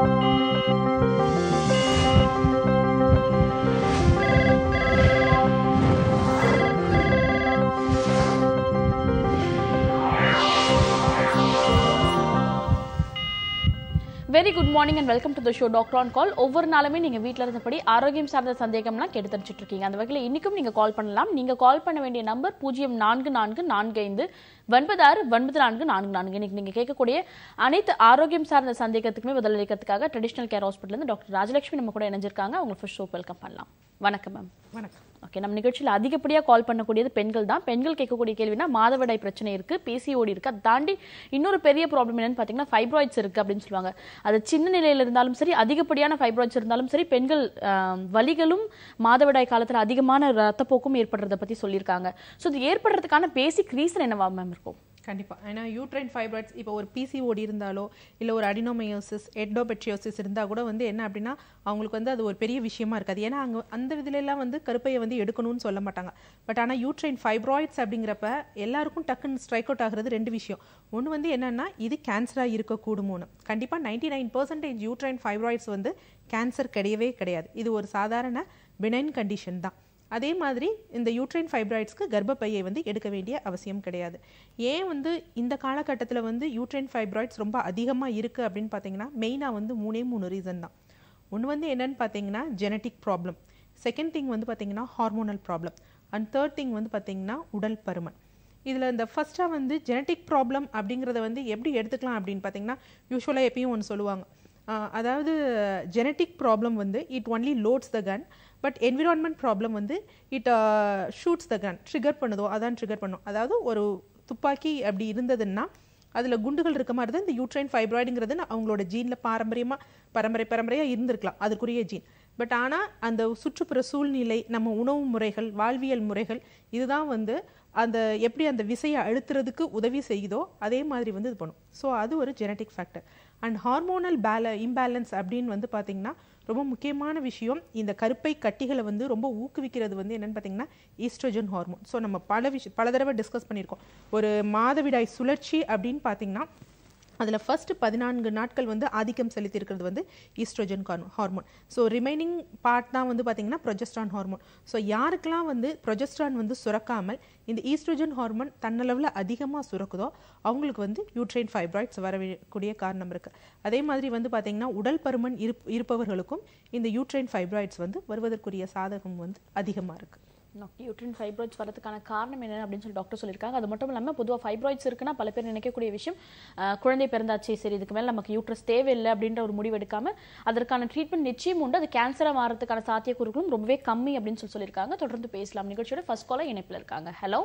Very good morning and welcome to the show doctor on call ஒவ்வொரு நாளுமே நீங்க வீட்ல இருந்தபடி ஆரோக்கியம் சார்ந்த சந்தேகம்லாம் கேட்டு தெரிஞ்சுட்டு இருக்கீங்க அந்த வகையில் இன்னைக்கும் நீங்க கால் பண்ணலாம் நீங்க கால் பண்ண வேண்டிய நம்பர் பூஜ்ஜியம் நான்கு நான்கு நான்கு ஐந்து ஒன்பது ஆறு ஒன்பது நான்கு நான்கு நான்கு இன்னைக்கு நீங்க கேட்கக்கூடிய அனைத்து ஆரோக்கியம் சார்ந்த சந்தேகத்துக்குமே பதிலளிக்கிறதுக்காக ட்ரெடிஷனல் கேர் ஹாஸ்பிட்டல் இருந்து டாக்டர் ராஜலட்சுமி நம்ம கூட இணைஞ்சிருக்காங்க அவங்க ஃபர்ஸ்ட் ஷோ வெல்கம் பண்ணலாம் வணக்கம் மேம் வணக்கம் ஓகே நம்ம நிகழ்ச்சியில் அதிகப்படியாக கால் பண்ணக்கூடியது பெண்கள் தான் பெண்கள் கேட்கக்கூடிய கேள்வினா மாதவிடாய் பிரச்சனை இருக்கு பிசிஓடி இருக்கு அதை தாண்டி இன்னொரு பெரிய ப்ராப்ளம் என்னன்னு பார்த்தீங்கன்னா ஃபைப்ராய்ட்ஸ் இருக்கு அப்படின்னு சொல்லுவாங்க அது சின்ன நிலையில இருந்தாலும் சரி அதிகப்படியான ஃபைப்ராய்ட்ஸ் இருந்தாலும் சரி பெண்கள் ஆம், வலிகளும் மாதவிடாய் காலத்தில் அதிகமான ரத்தப்போக்கும் ஏற்படுறத பத்தி சொல்லியிருக்காங்க ஸோ இது ஏற்படுறதுக்கான பேசிக் ரீசன் என்னவா மேம் இருக்கும் கண்டிப்பா ஏன்னா யூட்ரைன் ஃபைப்ராய்ட்ஸ் இப்போ ஒரு பிசிஓடி இருந்தாலோ இல்ல ஒரு அடினோமயோசிஸ் எட்டோபெட்ரியோசிஸ் இருந்தா கூட வந்து என்ன அப்படின்னா அவங்களுக்கு வந்து அது ஒரு பெரிய விஷயமா இருக்காது ஏன்னா அங்க அந்த இதுல எல்லாம் வந்து கருப்பையை வந்து எடுக்கணும்னு சொல்ல மாட்டாங்க பட் ஆனா யூட்ரைன் ஃபைப்ராய்ட்ஸ் அப்படிங்கிறப்ப எல்லாருக்கும் டக்குன்னு ஸ்ட்ரைக் அவுட் ஆகுறது ரெண்டு விஷயம் ஒன்று வந்து என்னன்னா இது கேன்சரா இருக்கக்கூடுமோன்னு கண்டிப்பா ninety nine percentage uterine fibroids வந்து கேன்சர் கிடையவே கிடையாது இது ஒரு சாதாரண பினைன் கண்டிஷன் தான் அதே மாதிரி இந்த யூட்ரைன் ஃபைப்ராய்ட்ஸ்க்கு கர்ப்பப்பையை வந்து எடுக்க வேண்டிய அவசியம் கிடையாது ஏன் வந்து இந்த காலகட்டத்தில் வந்து யூட்ரைன் ஃபைப்ராய்ட்ஸ் ரொம்ப அதிகமாக இருக்குது அப்படின்னு பார்த்தீங்கன்னா மெயினாக வந்து மூணே மூணு ரீசன் தான் ஒன்று வந்து என்னன்னு பார்த்தீங்கன்னா ஜெனட்டிக் ப்ராப்ளம் செகண்ட் திங் வந்து பார்த்தீங்கன்னா hormonal problem and third thing வந்து பார்த்தீங்கன்னா உடல் பருமன் இதில் இந்த ஃபர்ஸ்ட்டாக வந்து ஜெனட்டிக் ப்ராப்ளம் அப்படிங்கிறத வந்து எப்படி எடுத்துக்கலாம் அப்படின்னு பார்த்தீங்கன்னா யூஸ்வலாக எப்பயும் ஒன்று சொல்லுவாங்க ஆஹ் அதாவது ஜெனட்டிக் ப்ராப்ளம் வந்து it only loads the gun but environment problem வந்து it shoots the gun trigger பண்ணுதோ அதான் ட்ரிகர் பண்ணும் அதாவது ஒரு துப்பாக்கி அப்படி இருந்ததுன்னா அதில் குண்டுகள் இருக்க மாதிரி தான் இந்த யூட்ரைன் ஃபைப்ராய்டுங்கிறது அவங்களோட ஜீனில் பாரம்பரியமாக பரம்பரை பரம்பரையாக இருந்திருக்கலாம் அதுக்குரிய ஜீன் பட் ஆனால் அந்த சுற்றுப்புற சூழ்நிலை நம்ம உணவு முறைகள் வாழ்வியல் முறைகள் இதுதான் வந்து அந்த எப்படி அந்த விசையை அழுத்துறதுக்கு உதவி செய்யுதோ அதே மாதிரி வந்து இது பண்ணும் ஸோ அது ஒரு ஜெனட்டிக் ஃபேக்டர் அண்ட் ஹார்மோனல் பேல இம்பேலன்ஸ் அப்படின்னு வந்து பார்த்தீங்கன்னா ரொம்ப முக்கியமான விஷயம் இந்த கருப்பை கட்டிகளை வந்து ரொம்ப ஊக்குவிக்கிறது வந்து என்னன்னு பார்த்தீங்கன்னா ஈஸ்ட்ரோஜன் ஹார்மோன் ஸோ நம்ம பல விஷயம் பல தடவை டிஸ்கஸ் பண்ணியிருக்கோம் ஒரு மாதவிடாய் சுழற்சி அப்படின்னு பார்த்தீங்கன்னா அதில் ஃபர்ஸ்ட் பதினான்கு நாட்கள் வந்து ஆதிக்கம் செலுத்தியிருக்கிறது வந்து estrogen hormone so remaining part தான் வந்து பார்த்தீங்கன்னா ப்ரொஜெஸ்ட்ரான் ஹார்மோன் ஸோ யாருக்கெல்லாம் வந்து ப்ரொஜெஸ்ட்ரான் வந்து சுரக்காமல் இந்த ஈஸ்ட்ரோஜன் ஹார்மோன் தன்னளவில் அதிகமாக சுரக்குதோ அவங்களுக்கு வந்து யூட்ரைன் ஃபைப்ராய்ட்ஸ் வரக்கூடிய காரணம் இருக்குது அதே மாதிரி வந்து பார்த்தீங்கன்னா உடல் பருமன் இருப் இருப்பவர்களுக்கும் இந்த யூட்ரைன் ஃபைப்ராய்ட்ஸ் வந்து வருவதற்குரிய சாதகம் வந்து அதிகமாக இருக்குது யூட்ரின் ஃபைப்ராய்ட்ஸ் வரதுக்கான காரணம் என்ன அப்படின்னு சொல்லி டாக்டர் சொல்லியிருக்காங்க அது மட்டும் இல்லாமல் பொதுவாக ஃபைப்ராய்ட்ஸ் இருக்குன்னா பல பேர் நினைக்கக்கூடிய விஷயம் ஆஹ், குழந்தை பிறந்தாச்சு சரி இதுக்கு மேலே நமக்கு யூட்ரஸ் தேவையில்லை அப்படின்ற ஒரு முடிவு எடுக்காம அதற்கான ட்ரீட்மெண்ட் நிச்சயம் உண்டு அது கேன்சராக மாறதுக்கான சாத்தியக்கூறுகளும் ரொம்பவே கம்மி அப்படின்னு சொல்லி சொல்லியிருக்காங்க தொடர்ந்து பேசலாம் நிகழ்ச்சியோட ஃபர்ஸ்ட் காலர் இணைப்பில் இருக்காங்க ஹலோ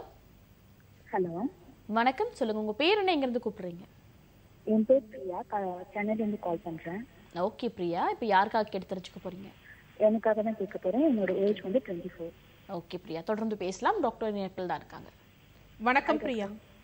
ஹலோ வணக்கம் சொல்லுங்க உங்க பேர் என்ன எங்கிருந்து கூப்பிடுறீங்க என் பேர் பிரியா க- சென்னையிலேருந்து கால் பண்ணுறேன் ஓகே பிரியா இப்போ யாருக்காக கேட்டு தெரிஞ்சுக்க போறீங்க எனக்காக தான் கேட்க போகிறேன் என்னோட ஏஜ் வந்து டுவெண்ட்டி ஃபோர் ஓகே பிரியா தொடர்ந்து பேசலாம் டாக்டர் இணைப்பில் தான் இருக்காங்க வணக்கம் பிரியா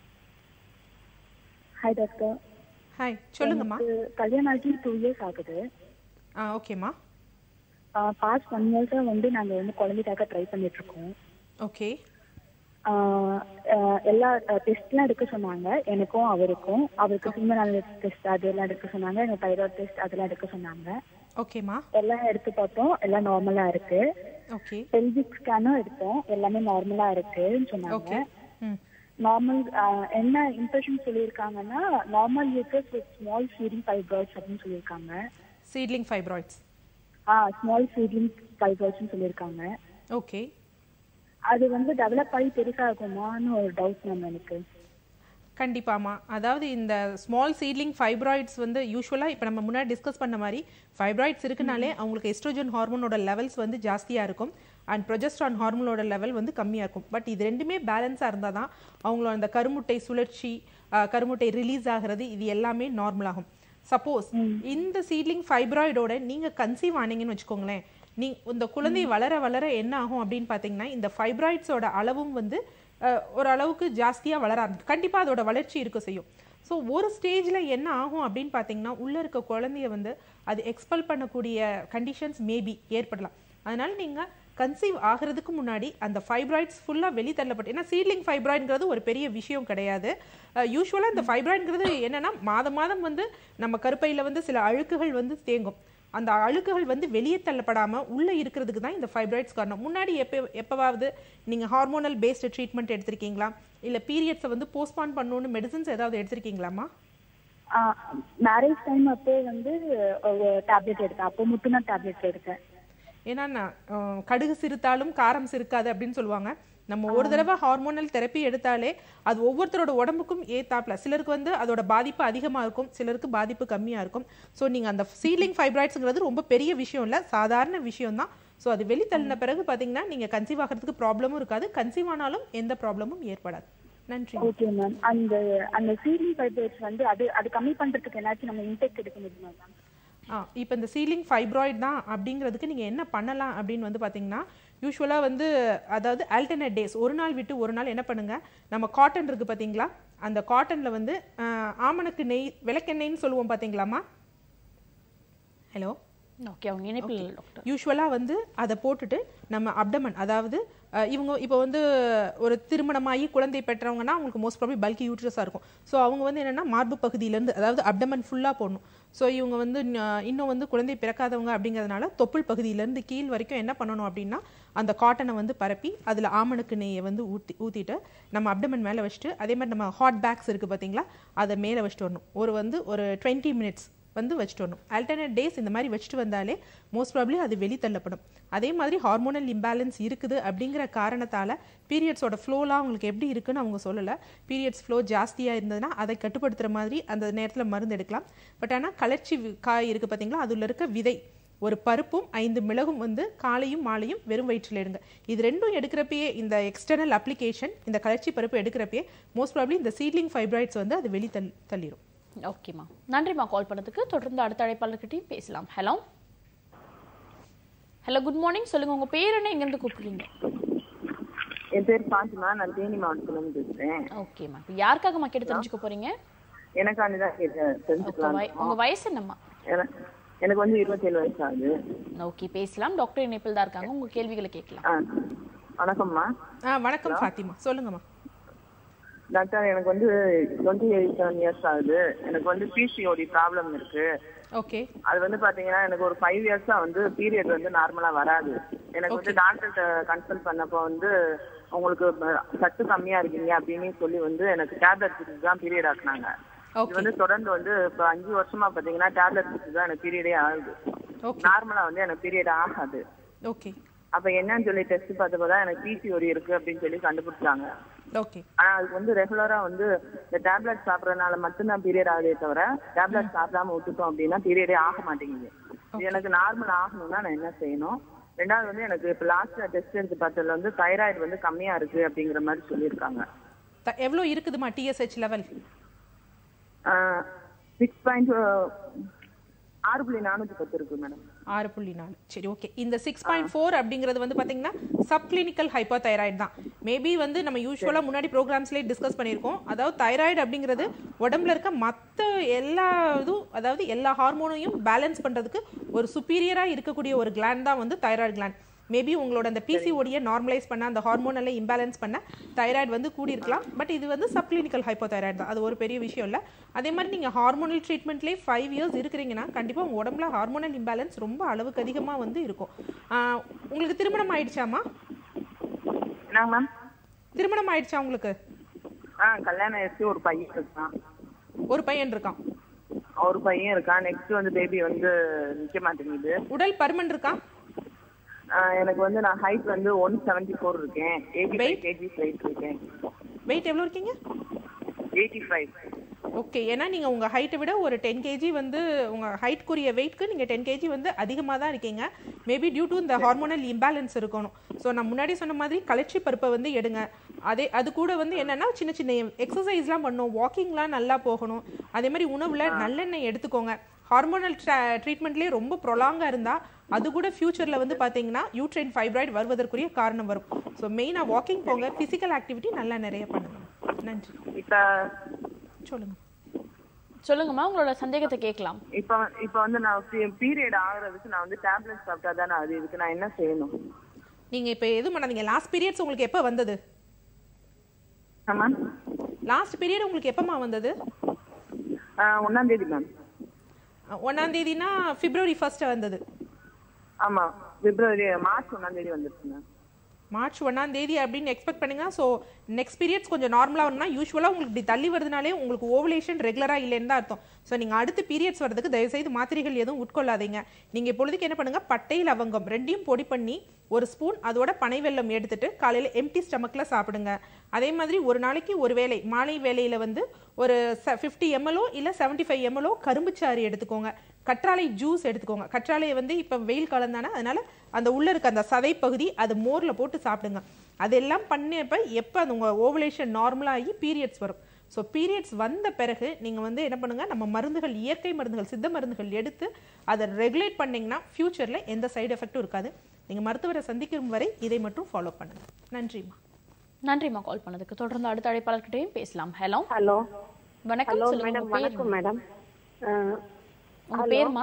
ஹாய் டாக்டர் ஹாய் சொல்லுங்கம்மா எனக்கு கல்யாணம் ஆகி டூ இயர்ஸ் ஆகுது ஆ ஓகேம்மா பாஸ்ட் ஒன் இயர்ஸாக வந்து நாங்கள் வந்து குழந்தைக்காக ட்ரை பண்ணிட்டு இருக்கோம் ஓகே ஆஹ் ஆஹ் எல்லா டெஸ்ட்லாம் எடுக்க சொன்னாங்க எனக்கும் அவருக்கும் அவருக்கு ஃபீமேல் டெஸ்ட் அதெல்லாம் எடுக்க சொன்னாங்க எங்கள் தைராய்டு டெஸ்ட் அதெல்லாம் எடுக்க சொன்னாங்க ஓகேம்மா எல்லாம் எடுத்து பார்த்தோம் எல்லாம் நார்மலாக இருக்கு ஓகே பெல்விக் ஸ்கேனும் எடுத்தோம் எல்லாமே நார்மலாக இருக்குன்னு சொன்னாங்க ஓகே ம் நார்மல் என்ன இம்ப்ரெஷன் சொல்லியிருக்காங்கன்னா normal uterus with small feeding fibroids அப்படின்னு சொல்லியிருக்காங்க seedling fibroids ah small feeding ஃபைப்ராய்ட்ஸ்னு சொல்லியிருக்காங்க ஓகே அது வந்து டெவலப் ஆகி பெருசாகுமான்னு ஒரு டவுட் மேம் எனக்கு கண்டிப்பாம்மா அதாவது இந்த ஸ்மால் சீட்லிங் ஃபைப்ராய்ட்ஸ் வந்து யூஸ்வலாக இப்போ நம்ம முன்னாடி டிஸ்கஸ் பண்ண மாதிரி ஃபைப்ராய்ட்ஸ் இருக்குனாலே அவங்களுக்கு எஸ்ட்ரோஜன் ஹார்மோனோட லெவல்ஸ் வந்து ஜாஸ்தியாக இருக்கும் அண்ட் ப்ரொஜெஸ்ட்ரான் ஹார்மோனோட லெவல் வந்து கம்மியாக இருக்கும் பட் இது ரெண்டுமே பேலன்ஸாக இருந்தால் தான் அவங்களோட அந்த கருமுட்டை சுழற்சி ஆஹ், கருமுட்டை ரிலீஸ் ஆகிறது இது எல்லாமே நார்மல் ஆகும் சப்போஸ் இந்த சீட்லிங் ஃபைப்ராய்டோட நீங்கள் கன்சீவ் ஆனீங்கன்னு வச்சுக்கோங்களேன் நீ இந்த குழந்தை வளர வளர என்ன ஆகும் அப்படின்னு பார்த்தீங்கன்னா இந்த ஃபைப்ராய்ட்ஸோட அளவும் வந்து அஹ், ஒரு அளவுக்கு ஜாஸ்தியாக வளர ஆரம்பிக்கும் கண்டிப்பாக அதோட வளர்ச்சி இருக்க செய்யும் ஸோ ஒரு ஸ்டேஜில் என்ன ஆகும் அப்படின்னு பார்த்தீங்கன்னா உள்ளே இருக்க குழந்தைய வந்து அது எக்ஸ்பெல் பண்ணக்கூடிய கண்டிஷன்ஸ் மேபி ஏற்படலாம் அதனால நீங்கள் கன்சீவ் ஆகிறதுக்கு முன்னாடி அந்த ஃபைப்ராய்ட்ஸ் ஃபுல்லாக வெளித்தள்ளப்பட்டு ஏன்னா சீட்லிங் ஃபைப்ராய்டுங்கிறது ஒரு பெரிய விஷயம் கிடையாது யூஸ்வலாக இந்த ஃபைப்ராய்டுங்கிறது என்னன்னா மாதம் மாதம் வந்து நம்ம கருப்பையில் வந்து சில அழுக்குகள் வந்து தேங்கும் அந்த அழுக்குகள் வந்து வெளியே தள்ளப்படாம உள்ள இருக்கிறதுக்கு தான் இந்த ஃபைப்ராய்ட்ஸ் காரணம் முன்னாடி எப்போ எப்பவாவது நீங்க ஹார்மோனல் பேஸ்டு ட்ரீட்மெண்ட் எடுத்திருக்கீங்களா இல்ல பீரியட்ஸை வந்து போஸ்ட்பான் பண்ணணும்னு மெடிசன்ஸ் ஏதாவது எடுத்திருக்கீங்களாமா மேரேஜ் டைம் அப்போ வந்து டேப்லெட் எடுத்தேன் அப்போ மட்டும் தான் டேப்லெட் எடுத்தேன் ஏன்னா நான், அஹ், கடுகு சிறுத்தாலும் காரம் சிறுக்காது அப்படின்னு சொல்லுவாங்க நம்ம ஒரு தடவை ஹார்மோனல் தெரப்பி எடுத்தாலே அது ஒவ்வொருத்தரோட உடம்புக்கும் ஏத்தாப்ல சிலருக்கு வந்து அதோட பாதிப்பு அதிகமா இருக்கும் சிலருக்கு பாதிப்பு கம்மியா இருக்கும் ஸோ நீங்க அந்த சீலிங் ஃபைப்ராய்ட்ஸ்ங்கிறது ரொம்ப பெரிய விஷயம் இல்ல சாதாரண விஷயம் தான் ஸோ அது வெளித்தள்ளின பிறகு பாத்தீங்கன்னா நீங்க கன்சீவ் ஆகிறதுக்கு ப்ராப்ளமும் இருக்காது கன்சீவ் ஆனாலும் எந்த ப்ராப்ளமும் ஏற்படாது நன்றி ஓகே மேம் அந்த அந்த சீலிங் ஃபைப்ரேட்ஸ் வந்து அது அது கம்மி பண்றதுக்கு என்னாச்சும் நம்ம இன்டெக்ட் எடுக்க முடியுமா மேம் ஆ இப்போ இந்த சீலிங் ஃபைப்ராய்டு தான் அப்படிங்கிறதுக்கு நீங்கள் என்ன பண்ணலாம் அப்படின்னு வந்து பார்த்தீங்கன்னா யூஸ்வலாக வந்து அதாவது ஆல்டர்னேட் டேஸ் ஒரு நாள் விட்டு ஒரு நாள் என்ன பண்ணுங்க நம்ம காட்டன் இருக்குது பார்த்தீங்களா அந்த காட்டனில் வந்து ஆ, ஆமணக்கு நெய் விளக்கெண்ணெய்ன்னு சொல்லுவோம் பார்த்தீங்களாம்மா ஹலோ ஓகே அவங்க இணைப்பில் இல்லை டாக்டர் யூஸ்வலாக வந்து அதை போட்டுட்டு நம்ம அப்டமன் அதாவது அஹ், இவங்க இப்போ வந்து ஒரு திருமணமாகி குழந்தை பெற்றவங்கன்னா அவங்களுக்கு மோஸ்ட் ப்ராபி பல்கி யூட்ரஸாக இருக்கும் ஸோ அவங்க வந்து என்னென்னா மார்பு பகுதியிலேருந்து அதாவது அப்டமன் ஃபுல்லாக போடணும் ஸோ இவங்க வந்து ந- இன்னும் வந்து குழந்தை பிறக்காதவங்க அப்படிங்கிறதுனால தொப்புள் பகுதியிலேருந்து கீழ் வரைக்கும் என்ன பண்ணணும் அப்படின்னா அந்த காட்டனை வந்து பரப்பி அதில் ஆமணக்கு நெய்யை வந்து ஊற்றி ஊற்றிட்டு நம்ம அப்டமன் மேலே வச்சுட்டு அதே மாதிரி நம்ம ஹாட் பேக்ஸ் இருக்குது பார்த்தீங்களா அதை மேலே வச்சுட்டு வரணும் ஒரு வந்து ஒரு டுவெண்ட்டி மினிட்ஸ் வந்து வச்சுட்டு வரணும் ஆல்டர்னேட் டேஸ் இந்த மாதிரி வச்சுட்டு வந்தாலே மோஸ்ட் ப்ராப்ளி அது வெளித்தள்ளப்படும் அதே மாதிரி ஹார்மோனல் இம்பேலன்ஸ் இருக்குது அப்படிங்கிற காரணத்தால பீரியட்ஸோட ஃப்ளோலாம் அவங்களுக்கு எப்படி இருக்குன்னு அவங்க சொல்லலை பீரியட்ஸ் ஃப்ளோ ஜாஸ்தியாக இருந்ததுன்னா அதை கட்டுப்படுத்துகிற மாதிரி அந்த நேரத்தில் மருந்து எடுக்கலாம் பட் ஆனால் கலர்ச்சி வி- காய் இருக்குது பார்த்தீங்களா அதில் இருக்க விதை ஒரு பருப்பும் ஐந்து மிளகும் வந்து காலையும் மாலையும் வெறும் வயிற்றில் எடுங்க இது ரெண்டும் எடுக்கிறப்பயே இந்த எக்ஸ்டர்னல் அப்ளிகேஷன் இந்த கலர்ச்சி பருப்பு எடுக்கிறப்பயே மோஸ்ட் ப்ராப்ளி இந்த சீட்லிங் ஃபைப்ராய்ட்ஸ் வந்து அது வெளி தள் தள்ளிடும் ஓகேம்மா நன்றிம்மா கால் பண்ணதுக்கு தொடர்ந்து அடுத்த அழைப்பாளர்கிட்டையும் பேசலாம் ஹலோ ஹலோ குட் மார்னிங் சொல்லுங்க உங்க பேர் என்ன எங்கேருந்து கூப்பிடுறீங்க என் பேர் பாத்திமா நான் தேனி மாவட்டத்துல இருந்து பேசுறேன் ஓகேம்மா இப்போ யாருக்காகம்மா கேட்டு தெரிஞ்சுக்க போறீங்க எனக்காண்டி தான் கேட்டேன் உங்க தெரிஞ்சுக்கலாம் வய- உங்க வயசு என்னம்மா என- எனக்கு வந்து இருபத்தேழு வயசு ஆகுது ஓகே பேசலாம் டாக்டர் இணைப்பில் தான் இருக்காங்க உங்க கேள்விகளை கேட்கலாம் ஆ வணக்கம்மா ஆ வணக்கம் ஃபாத்திமா சொல்லுங்கம்மா டாக்டர் எனக்கு வந்து டுவெண்ட்டி எயிட் செவன் இயர்ஸ் ஆகுது எனக்கு வந்து பிசிஓடி ப்ராப்ளம் இருக்கு ஓகே அது வந்து பாத்தீங்கன்னா எனக்கு ஒரு ஃபைவ் இயர்ஸா வந்து பீரியட் வந்து நார்மலா வராது எனக்கு வந்து டாக்டர்கிட்ட கன்சல்ட் பண்ணப்போ வந்து உங்களுக்கு ப- சத்து கம்மியா இருக்கீங்க அப்படின்னு சொல்லி வந்து எனக்கு டேப்லெட் கொடுத்து தான் பீரியட் ஆக்குனாங்க இது ஓகே வந்து தொடர்ந்து வந்து இப்ப அஞ்சு வருஷமா பாத்தீங்கன்னா டேப்லெட் கொடுத்து தான் எனக்கு பீரியடே ஆகுது ஓகே நார்மலா வந்து எனக்கு பீரியட் ஆகாது ஓகே அப்ப என்னன்னு சொல்லி டெஸ்ட் பார்த்தப்போ தான் எனக்கு பிசிஓடி இருக்கு அப்படின்னு சொல்லி கண்டுபிடிச்சாங்க ஓகே ஆனா அதுக்கு வந்து ரெகுலரா வந்து இந்த டேப்லெட் சாப்பிடறதுனால மட்டும்தான் பீரியட் ஆகுதே தவிர டேப்லெட் சாப்பிடாம விட்டுட்டோம் அப்படின்னா பீரியடே ஆக மாட்டேங்குது இது எனக்கு நார்மல் ஆகணும்னா நான் என்ன செய்யணும் ரெண்டாவது வந்து எனக்கு இப்ப லாஸ்ட்ல டெஸ்ட் எடுத்து பார்த்ததுல வந்து தைராய்டு வந்து கம்மியா இருக்கு அப்படிங்கிற மாதிரி சொல்லியிருக்காங்க த- எவ்வளோ இருக்குதுமா டிஎஸ்ஹெச் லெவல் சிக்ஸ் பாயிண்ட் ஆறு புள்ளி நானூத்தி பத்து இருக்கு மேடம் ஆறு புள்ளி நாலு சரி ஓகே இந்த சிக்ஸ் பாயிண்ட் ஃபோர் அப்படிங்கிறது வந்து பார்த்தீங்கன்னா சப்கிளினிக்கல் ஹைப்போதைராய்டு தான் மேபி வந்து நம்ம யூஸ்வலாக முன்னாடி ப்ரோக்ராம்ஸ்லேயே டிஸ்கஸ் பண்ணியிருக்கோம் அதாவது தைராய்டு அப்படிங்கிறது உடம்புல இருக்க மற்ற எல்லா இதுவும் அதாவது எல்லா ஹார்மோனையும் பேலன்ஸ் பண்ணுறதுக்கு ஒரு சுப்பீரியராக இருக்கக்கூடிய ஒரு கிளாண்ட் தான் வந்து தைராய்டு கிளாண்ட் மேபி உங்களோட அந்த பிசிஓடியை நார்மலைஸ் பண்ண அந்த ஹார்மோனலை இம்பேலன்ஸ் பண்ண தைராய்டு வந்து கூடியிருக்கலாம் பட் இது வந்து சப்கிளினிக்கல் ஹைப்போதைராய்டு தான் அது ஒரு பெரிய விஷயம் இல்லை அதே மாதிரி நீங்கள் ஹார்மோனல் ட்ரீட்மெண்ட்லேயே ஃபைவ் இயர்ஸ் இருக்கிறீங்கன்னா கண்டிப்பாக உங்கள் உடம்புல ஹார்மோனல் இம்பேலன்ஸ் ரொம்ப அளவுக்கு அதிகமாக வந்து இருக்கும் ஆஹ் உங்களுக்கு திருமணம் ஆயிடுச்சாமா என்னங்க மேம் திருமணம் ஆயிடுச்சா உங்களுக்கு ஆ கல்யாணம் ஆயிடுச்சு ஒரு பையன் இருக்கான் ஒரு பையன் இருக்கான் ஒரு பையன் இருக்கான் நெக்ஸ்ட் வந்து பேபி வந்து நிக்க மாட்டேங்குது உடல் பருமன் இருக்கான் ஆ, எனக்கு வந்து நான் ஹைட் வந்து ஒன் செவன்டி ஃபோர் இருக்கேன் எயிட்டி ஃபைவ் கேஜிஸ் வெயிட் இருக்கேன் வெயிட் எவ்வளோ இருக்கீங்க எயிட்டி ஃபைவ் ஓகே ஏன்னா நீங்கள் உங்கள் ஹைட்டை விட ஒரு டென் கேஜி வந்து உங்கள் ஹைட்க்குரிய வெயிட்க்கு நீங்கள் டென் கேஜி வந்து அதிகமாக தான் இருக்கீங்க மேபி டியூ டு இந்த ஹார்மோனல் இம்பேலன்ஸ் இருக்கணும் ஸோ நான் முன்னாடி சொன்ன மாதிரி கலர்ச்சி பருப்பை வந்து எடுங்க அதே அது கூட வந்து என்னன்னா சின்ன சின்ன எக்ஸசைஸ்லாம் பண்ணணும் வாக்கிங்லாம் நல்லா போகணும் அதே மாதிரி உணவில் நல்லெண்ணெய் எடுத்துக்கோங்க ஹார்மோனல் ட்ரீட்மெண்ட்லேயே ரொம்ப ப்ரொலாங்காக இருந்தால் அது கூட ஃபியூச்சரில் வந்து பார்த்தீங்கன்னா யூட்ரைன் ஃபைப்ராய்டு வருவதற்குரிய காரணம் வரும் ஸோ மெயினாக வாக்கிங் போங்க ஃபிசிக்கல் ஆக்டிவிட்டி நல்லா நிறைய பண்ணுங்க நன்றி இப்ப சொல்லுங்கள் சொல்லுங்கம்மா உங்களோட சந்தேகத்தை கேட்கலாம் இப்ப இப்ப வந்து நான் பீரியட் ஆகுறதுக்கு நான் வந்து டேப்லெட் சாப்பிட்டா தானே அது இதுக்கு நான் என்ன செய்யணும் நீங்க இப்ப எதுவும் பண்ணாதீங்க லாஸ்ட் பீரியட்ஸ் உங்களுக்கு எப்ப வந்தது மேம் லாஸ்ட் பீரியட் உங்களுக்கு எப்பமா வந்தது ஒன்னாம் தேதி மேம் அஹ், ஒண்ணாம் தேதினா பிப்ரவரி ஃபர்ஸ்ட் வந்தது ஆமா பிப்ரவரி மார்ச் ஒன்னாம் தேதி வந்துருச்சு மேம் மார்ச் ஒண்ணாம் தேதி அப்படின்னு எக்ஸ்பெக்ட் பண்ணுங்க ஸோ நெக்ஸ்ட் பீரியட்ஸ் கொஞ்சம் நார்மலாக வரணும்னா யூஸ்வலாக உங்களுக்கு இப்படி தள்ளி வருதுனாலே உங்களுக்கு ஓவலேஷன் ரெகுலராக இல்லைன்னு தான் அர்த்தம் ஸோ நீங்கள் அடுத்த பீரியட்ஸ் வரதுக்கு தயவுசெய்து மாத்திரைகள் எதுவும் உட்கொள்ளாதீங்க நீங்கள் இப்பொழுதுக்கு என்ன பண்ணுங்க பட்டை லவங்கம் ரெண்டையும் பொடி பண்ணி ஒரு ஸ்பூன் அதோட பனை வெல்லம் எடுத்துட்டு காலையில் எம்டி ஸ்டமக்கில் சாப்பிடுங்க அதே மாதிரி ஒரு நாளைக்கு ஒரு வேளை மாலை வேளையில் வந்து ஒரு ஃபிஃப்டி எம்எல்ஓ இல்லை செவன்ட்டி ஃபைவ் எம்எல்ஓ கரும்புச்சாறு எடுத்துக்கோங்க கற்றாழை ஜூஸ் எடுத்துக்கோங்க கற்றாழையை வந்து இப்போ வெயில் காலம் தானே அதனால அந்த உள்ள இருக்க அந்த சதை பகுதி அது மோரில் போட்டு சாப்பிடுங்க அதெல்லாம் பண்ணியப்ப எப்போ அந்த உங்கள் ஓவலேஷன் நார்மலாகி பீரியட்ஸ் வரும் ஸோ பீரியட்ஸ் வந்த பிறகு நீங்கள் வந்து என்ன பண்ணுங்க நம்ம மருந்துகள் இயற்கை மருந்துகள் சித்த மருந்துகள் எடுத்து அதை ரெகுலேட் பண்ணீங்கன்னா ஃப்யூச்சரில் எந்த சைடு எஃபெக்ட்டும் இருக்காது நீங்கள் மருத்துவரை சந்திக்கும் வரை இதை மட்டும் ஃபாலோ பண்ணுங்க நன்றிம்மா நன்றிம்மா கால் பண்ணதுக்கு தொடர்ந்து அடுத்த அழைப்பாளர்கிட்டையும் பேசலாம் ஹலோ ஹலோ வணக்கம் ஹலோ சொல்லுங்க மேடம் உங்க பேர் வணக்கம் மேடம் உங்க பேருமா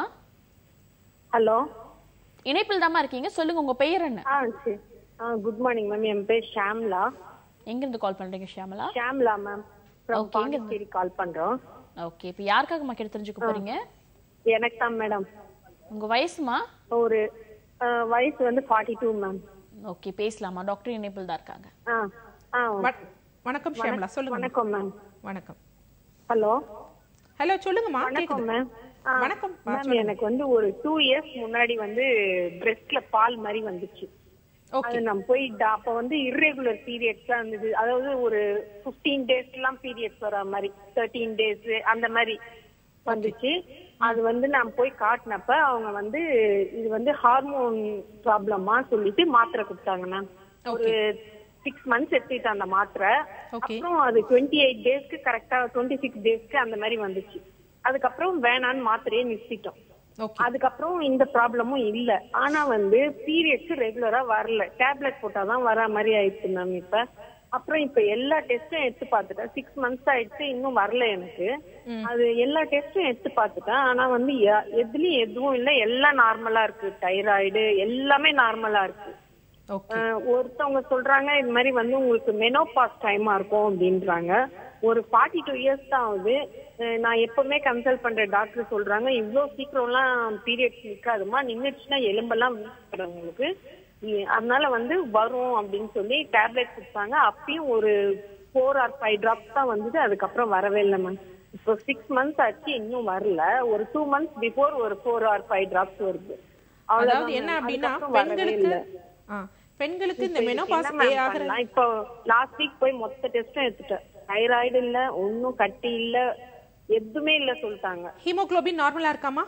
ஹலோ இணைப்பில் தாம்மா இருக்கீங்க சொல்லுங்க உங்க பெயர் என்ன ஆ சரி ஆ குட் மார்னிங் மேம் என் பேர் ஷாம்லா எங்க இருந்து கால் பண்றீங்க Shyamala Shamla ma'am from Okay, எங்க இருந்து? பாண்டிச்சேரி கால் பண்றோம் ஓகே இப்போ யாருக்காக மக்கள் தெரிஞ்சுக்க போறீங்க எனக்கு தான் மேடம் உங்க வயசுமா ஒரு ஆ, வயசு வந்து ஃபார்ட்டி டூ மேம் ஓகே பேசலாமா டாக்டர் இணைப்பில் தான் இருக்காங்க ஆ ஆ வ- வணக்கம் ஷியாமலா சொல்லுங்க வணக்கம் மேம் வணக்கம் ஹலோ ஹலோ சொல்லுங்கம்மா வணக்கம் கேக்குது மேம் ஆ, வணக்கம் ஆ, மேம் எனக்கு வந்து ஒரு டூ இயர்ஸ் முன்னாடி வந்து பிரெஸ்ட்ல பால் மாதிரி வந்துச்சு ஓகே அது நம்ம போய் டா- அப்ப வந்து irregular periods தான் இருந்தது அதாவது ஒரு 15 டேஸ் எல்லாம் பீரியட்ஸ் வர மாதிரி தேர்ட்டீன் டேஸ் அந்த மாதிரி வந்துச்சு அது வந்து நான் போய் காட்டினப்ப அவங்க வந்து இது வந்து ஹார்மோன் ப்ராப்ளமா சொல்லிட்டு மாத்திரை கொடுத்தாங்க மேம் ஒரு சிக்ஸ் மந்த்ஸ் எடுத்துக்கிட்டேன் அந்த மாத்திரை Okay. அப்புறம் அது டுவெண்ட்டி எயிட் டேஸ்க்கு கரெக்டா டுவெண்ட்டி சிக்ஸ் டேஸ்க்கு அந்த மாதிரி வந்துச்சு அதுக்கப்புறம் வேணான்னு மாத்திரையே நிறுத்திட்டோம் ஓகே அதுக்கப்புறம் இந்த ப்ராப்ளமும் இல்ல ஆனா வந்து பீரியட்ஸ் ரெகுலரா வரல டேப்லெட் போட்டாதான் வர மாதிரி ஆயிடுச்சு மேம் இப்ப அப்புறம் இப்ப எல்லா டெஸ்டும் எடுத்து பார்த்துட்டேன் சிக்ஸ் மந்த்ஸ் ஆயிடுச்சு இன்னும் வரல எனக்கு அது எல்லா டெஸ்டும் எடுத்து பார்த்துட்டேன் ஆனா வந்து எ- எதுலயும் எதுவும் இல்ல எல்லாம் நார்மலா இருக்கு தைராய்டு எல்லாமே நார்மலா இருக்கு ஓகே அஹ் ஒருத்தவங்க சொல்றாங்க இது மாதிரி வந்து உங்களுக்கு மெனோபாஸ் டைமா இருக்கும் அப்படின்றாங்க ஒரு ஃபார்ட்டி டூ இயர்ஸ் தான் ஆகுது அஹ் நான் எப்பவுமே கன்சல்ட் பண்ற டாக்டர் சொல்றாங்க இவ்ளோ சீக்கிரம்லாம் பீரியட்ஸ் நிக்காதுமா நின்னுச்சுன்னா எலும்பெல்லாம் வீசுறேன் உங்களுக்கு இ- அதனால வந்து வரும் அப்படின்னு சொல்லி டேப்லெட் கொடுத்தாங்க அப்பயும் ஒரு ஃபோர் ஆர் ஃபைவ் டிராப்ஸ் தான் வந்தது அதுக்கப்புறம் வரவே இல்லை மேம் இப்போ சிக்ஸ் மந்த்ஸ் ஆச்சு இன்னும் வரல ஒரு டூ மந்த்ஸ் பிஃபோர் ஒரு ஃபோர் ஆர் ஃபைவ் டிராப்ஸ் வருது அதாவது அவ்வளவுதான் என்ன ma'am. அப்படின்னா அதுக்கப்புறம் வரவே பெண்களுக்கு இல்ல. ஆ, பெண்களுக்கு இந்த இப்ப மெனோபாஸ் என்ன ma'am ஆகிற பண்ணலாம்? இப்போ லாஸ்ட் வீக் போய் மொத்த டெஸ்டும் எடுத்துட்டேன் தைராய்டு இல்ல ஒன்னும் கட்டி இல்ல எதுவுமே இல்ல சொல்லிட்டாங்க ஹீமோகுளோபின் நார்மலா இருக்காமா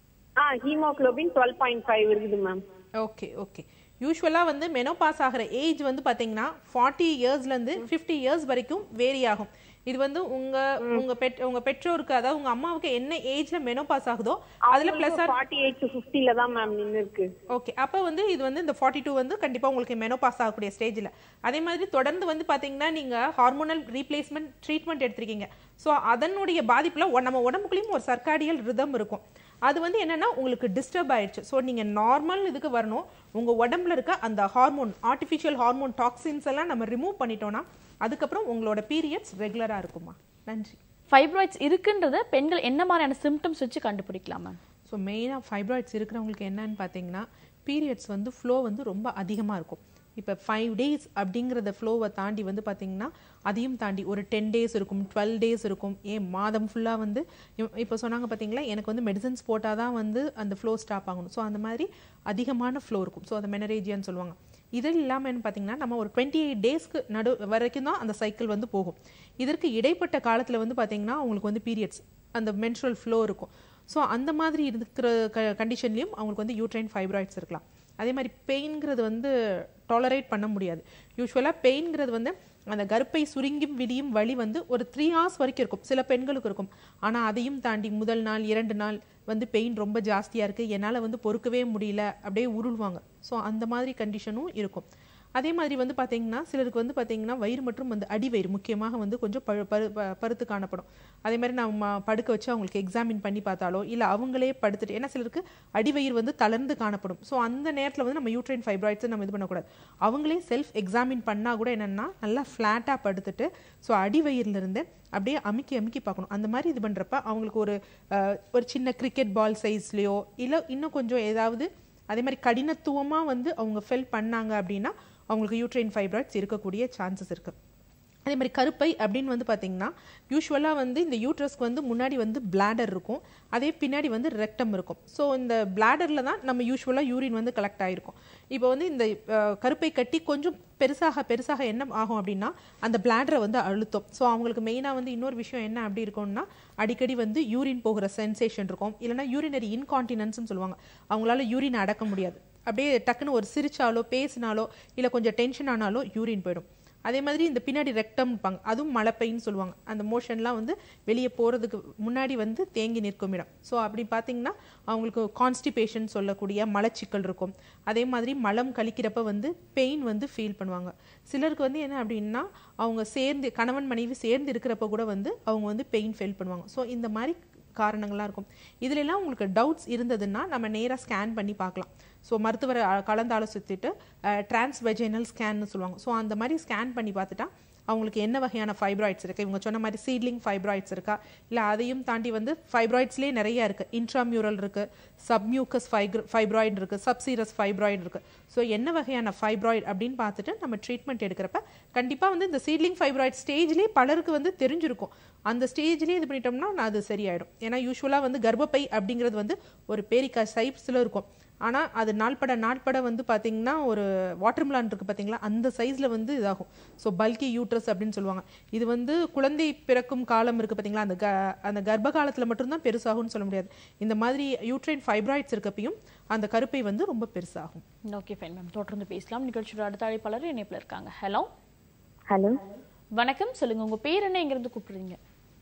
ஆ ஹீமோகுளோபின் டுவெல் பாயிண்ட் ஃபைவ் இருக்குது மேம் ஓகே ஓகே யூஸ்வலாக வந்து மெனோபாஸ் ஆகிற ஏஜ் வந்து பார்த்தீங்கன்னா ஃபார்ட்டி இயர்ஸ்லேருந்து ஃபிஃப்டி இயர்ஸ் வரைக்கும் வேரி ஆகும் இது வந்து உங்க உங்க பெட் உங்க பெற்றோருக்கு அதாவது உங்க அம்மாவுக்கு என்ன ஏஜ்ல மெனோபாஸ் ஆகுதோ அதுல plus or forty eight to ஃபிஃப்டில தான் மேம் நின்னு இருக்கு ஓகே அப்போ வந்து இது வந்து இந்த ஃபார்ட்டி டூ வந்து கண்டிப்பாக உங்களுக்கு மெனோபாஸ் ஆகக்கூடிய ஸ்டேஜில் அதே மாதிரி தொடர்ந்து வந்து பார்த்தீங்கன்னா நீங்கள் ஹார்மோனல் ரீப்ளேஸ்மெண்ட் ட்ரீட்மெண்ட் எடுத்திருக்கீங்க ஸோ அதனுடைய பாதிப்பில் நம்ம உடம்புக்குள்ளேயும் ஒரு சர்க்காடியல் ரிதம் இருக்கும் அது வந்து என்னன்னா உங்களுக்கு டிஸ்டர்ப் ஆயிடுச்சு ஸோ நீங்கள் நார்மல் இதுக்கு வரணும் உங்கள் உடம்புல இருக்க அந்த ஹார்மோன் ஆர்டிஃபிஷியல் ஹார்மோன் டாக்ஸின்ஸ் எல்லாம் நம்ம ரிமூவ் பண்ணிட்டோம்னா அதுக்கப்புறம் உங்களோட பீரியட்ஸ் ரெகுலராக இருக்குமா நன்றி ஃபைப்ராய்ட்ஸ் இருக்குன்றத பெண்கள் என்ன மாதிரியான சிம்டம்ஸ் வச்சு கண்டுபிடிக்கலாம் மேம் ஸோ மெயினாக ஃபைப்ராய்ட்ஸ் இருக்கிறவங்களுக்கு என்னன்னு பார்த்தீங்கன்னா பீரியட்ஸ் வந்து ஃப்ளோ வந்து ரொம்ப அதிகமாக இருக்கும் இப்போ ஃபைவ் டேஸ் அப்படிங்கிறத ஃப்ளோவை தாண்டி வந்து பார்த்தீங்கன்னா அதையும் தாண்டி ஒரு டென் டேஸ் இருக்கும் டுவெல் டேஸ் இருக்கும் ஏன் மாதம் ஃபுல்லாக வந்து இப்போ சொன்னாங்க பார்த்தீங்களா எனக்கு வந்து மெடிசன்ஸ் போட்டால் தான் வந்து அந்த ஃப்ளோ ஸ்டாப் ஆகணும் ஸோ அந்த மாதிரி அதிகமான ஃப்ளோ இருக்கும் ஸோ அதை மெனரேஜியான்னு சொல்லுவாங்க இது இல்லாமல் பார்த்தீங்கன்னா நம்ம ஒரு டுவெண்ட்டி எயிட் டேஸ்க்கு நடு வரைக்கும் தான் அந்த சைக்கிள் வந்து போகும் இதற்கு இடைப்பட்ட காலத்தில் வந்து பார்த்தீங்கன்னா அவங்களுக்கு வந்து பீரியட்ஸ் அந்த மென்ஸ்ட்ரல் ஃப்ளோ இருக்கும் ஸோ அந்த மாதிரி இருக்கிற க கண்டிஷன்லையும் அவங்களுக்கு வந்து யூட்ரைன் ஃபைப்ராய்ட்ஸ் இருக்கலாம் அதே மாதிரி பெயின்ங்கிறது வந்து டாலரேட் பண்ண முடியாது யூஸ்வலாக பெயின்ங்கிறது வந்து அந்த கர்ப்பை சுருங்கி விடியும் வலி வந்து ஒரு த்ரீ ஹார்ஸ் வரைக்கும் இருக்கும் சில பெண்களுக்கு இருக்கும் ஆனால் அதையும் தாண்டி முதல் நாள் இரண்டு நாள் வந்து பெயின் ரொம்ப ஜாஸ்தியாக இருக்குது என்னால் வந்து பொறுக்கவே முடியல அப்படியே உருள்வாங்க ஸோ அந்த மாதிரி கண்டிஷனும் இருக்கும் அதே மாதிரி வந்து பார்த்தீங்கன்னா சிலருக்கு வந்து பார்த்தீங்கன்னா வயிறு மற்றும் வந்து அடிவயிறு முக்கியமாக வந்து கொஞ்சம் பழு பரு ப- பருத்து காணப்படும் அதே மாதிரி நம்ம படுக்க வச்சு அவங்களுக்கு எக்ஸாமின் பண்ணி பார்த்தாலோ இல்லை அவங்களே படுத்துட்டு ஏன்னா சிலருக்கு அடிவயிறு வந்து தளர்ந்து காணப்படும் ஸோ அந்த நேரத்தில் வந்து நம்ம யூட்ரைன் ஃபைப்ராய்ட்ஸ் நம்ம இது பண்ணக்கூடாது அவங்களே செல்ஃப் எக்ஸாமின் பண்ணால் கூட என்னென்னா நல்லா ஃப்ளாட்டாக படுத்துட்டு ஸோ அடிவயிறுலேருந்து அப்படியே அமுக்கி அமுக்கி பார்க்கணும் அந்த மாதிரி இது பண்ணுறப்ப அவங்களுக்கு ஒரு அஹ், ஒரு சின்ன கிரிக்கெட் பால் சைஸ்லேயோ இல்லை இன்னும் கொஞ்சம் ஏதாவது அதே மாதிரி கடினத்துவமாக வந்து அவங்க ஃபெல் பண்ணாங்க அப்படின்னா அவங்களுக்கு யூட்ரைன் ஃபைப்ராய்ட்ஸ் இருக்கக்கூடிய சான்சஸ் இருக்குது அதே மாதிரி கருப்பை அப்படின்னு வந்து பார்த்தீங்கன்னா யூஸ்வலாக வந்து இந்த யூட்ரஸ்க்கு வந்து முன்னாடி வந்து bladder இருக்கும் அதே பின்னாடி வந்து ரெக்டம் இருக்கும் ஸோ இந்த பிளாடரில் தான் நம்ம யூஸ்வலாக யூரின் வந்து கலெக்ட் ஆகிருக்கும் இப்போ வந்து இந்த அஹ், கருப்பை கட்டி கொஞ்சம் பெருசாக பெருசாக என்ன ஆகும் அப்படின்னா அந்த பிளாடரை வந்து அழுத்தும் ஸோ அவங்களுக்கு மெயினாக வந்து இன்னொரு விஷயம் என்ன அப்படி இருக்கும்னா அடிக்கடி வந்து யூரின் போகிற சென்சேஷன் இருக்கும் இல்லைன்னா யூரினரி இன்கான்டினன்ஸ்னு சொல்லுவாங்க அவங்களால யூரின் அடக்க முடியாது அப்படியே டக்குன்னு ஒரு சிரிச்சாலோ பேசினாலோ இல்லை கொஞ்சம் டென்ஷன் ஆனாலோ யூரின் போயிடும் அதே மாதிரி இந்த பின்னாடி ரெக்டம் இருப்பாங்க அதுவும் மலப்பைன்னு சொல்லுவாங்க அந்த மோஷன்லாம் வந்து வெளியே போகிறதுக்கு முன்னாடி வந்து தேங்கி நிற்கும் இடம் ஸோ அப்படி பார்த்தீங்கன்னா அவங்களுக்கு கான்ஸ்டிபேஷன் சொல்லக்கூடிய மலச்சிக்கல் இருக்கும் அதே மாதிரி மலம் கழிக்கிறப்ப வந்து பெயின் வந்து ஃபீல் பண்ணுவாங்க சிலருக்கு வந்து என்ன அப்படின்னா அவங்க சேர்ந்து கணவன் மனைவி சேர்ந்து இருக்கிறப்ப கூட வந்து அவங்க வந்து பெயின் ஃபீல் பண்ணுவாங்க ஸோ இந்த மாதிரி காரணங்கள்லாம் இருக்கும் இதுல எல்லாம் உங்களுக்கு டவுட்ஸ் இருந்ததுன்னா நம்ம நேராக ஸ்கேன் பண்ணி பார்க்கலாம் ஸோ மருத்துவரை அ- கலந்து ஆலோசித்துட்டு டிரான்ஸ்வெஜைனல் ஸ்கேன்னு சொல்லுவாங்க ஸோ அந்த மாதிரி ஸ்கேன் பண்ணி பார்த்துட்டா அவங்களுக்கு என்ன வகையான ஃபைப்ராய்ட்ஸ் இருக்குது இவங்க சொன்ன மாதிரி சீட்லிங் ஃபைப்ராய்ட்ஸ் இருக்கா இல்லை அதையும் தாண்டி வந்து ஃபைப்ராய்ட்ஸ்லேயே நிறைய இருக்குது இன்ட்ராமியூரல் இருக்குது சப்மியூக்கஸ் ஃபைக்ர ஃபைப்ராய்டு இருக்குது சப்சீரஸ் ஃபைப்ராய்டு இருக்குது ஸோ என்ன வகையான ஃபைப்ராய்டு அப்படின்னு பார்த்துட்டு நம்ம ட்ரீட்மெண்ட் எடுக்கிறப்ப கண்டிப்பாக வந்து இந்த சீட்லிங் ஃபைப்ராய்ட் ஸ்டேஜ்லேயே பலருக்கு வந்து தெரிஞ்சிருக்கும் அந்த ஸ்டேஜ்லேயே இது பண்ணிட்டோம்னா நான் அது சரியாயிடும் ஏன்னா யூஸ்வலாக வந்து கர்ப்பப்பை அப்படிங்கிறது வந்து ஒரு பேரிக்கா சைஸில் இருக்கும் ஆனால் அது நாள்பட நாள்பட வந்து பார்த்தீங்கன்னா ஒரு வாட்டர்மிலான் இருக்குது பார்த்தீங்களா அந்த சைஸில் வந்து இதாகும் ஸோ பல்கி யூட்ரஸ் அப்படின்னு சொல்லுவாங்க இது வந்து குழந்தை பிறக்கும் காலம் இருக்குது பார்த்தீங்களா அந்த க அந்த கர்ப்ப காலத்தில் மட்டும்தான் பெருசாகும்னு சொல்ல முடியாது இந்த மாதிரி யூட்ரைன் ஃபைப்ராய்ட்ஸ் இருக்கப்பையும் அந்த கருப்பை வந்து ரொம்ப பெருசாகும் ஓகே ஃபைன் மேம் தொடர்ந்து பேசலாம் நிகழ்ச்சியோட அடுத்த அழைப்பாளர் இணைப்பில் இருக்காங்க ஹலோ ஹலோ வணக்கம் சொல்லுங்க உங்க பேர் என்ன எங்கிருந்து கூப்பிடுறீங்க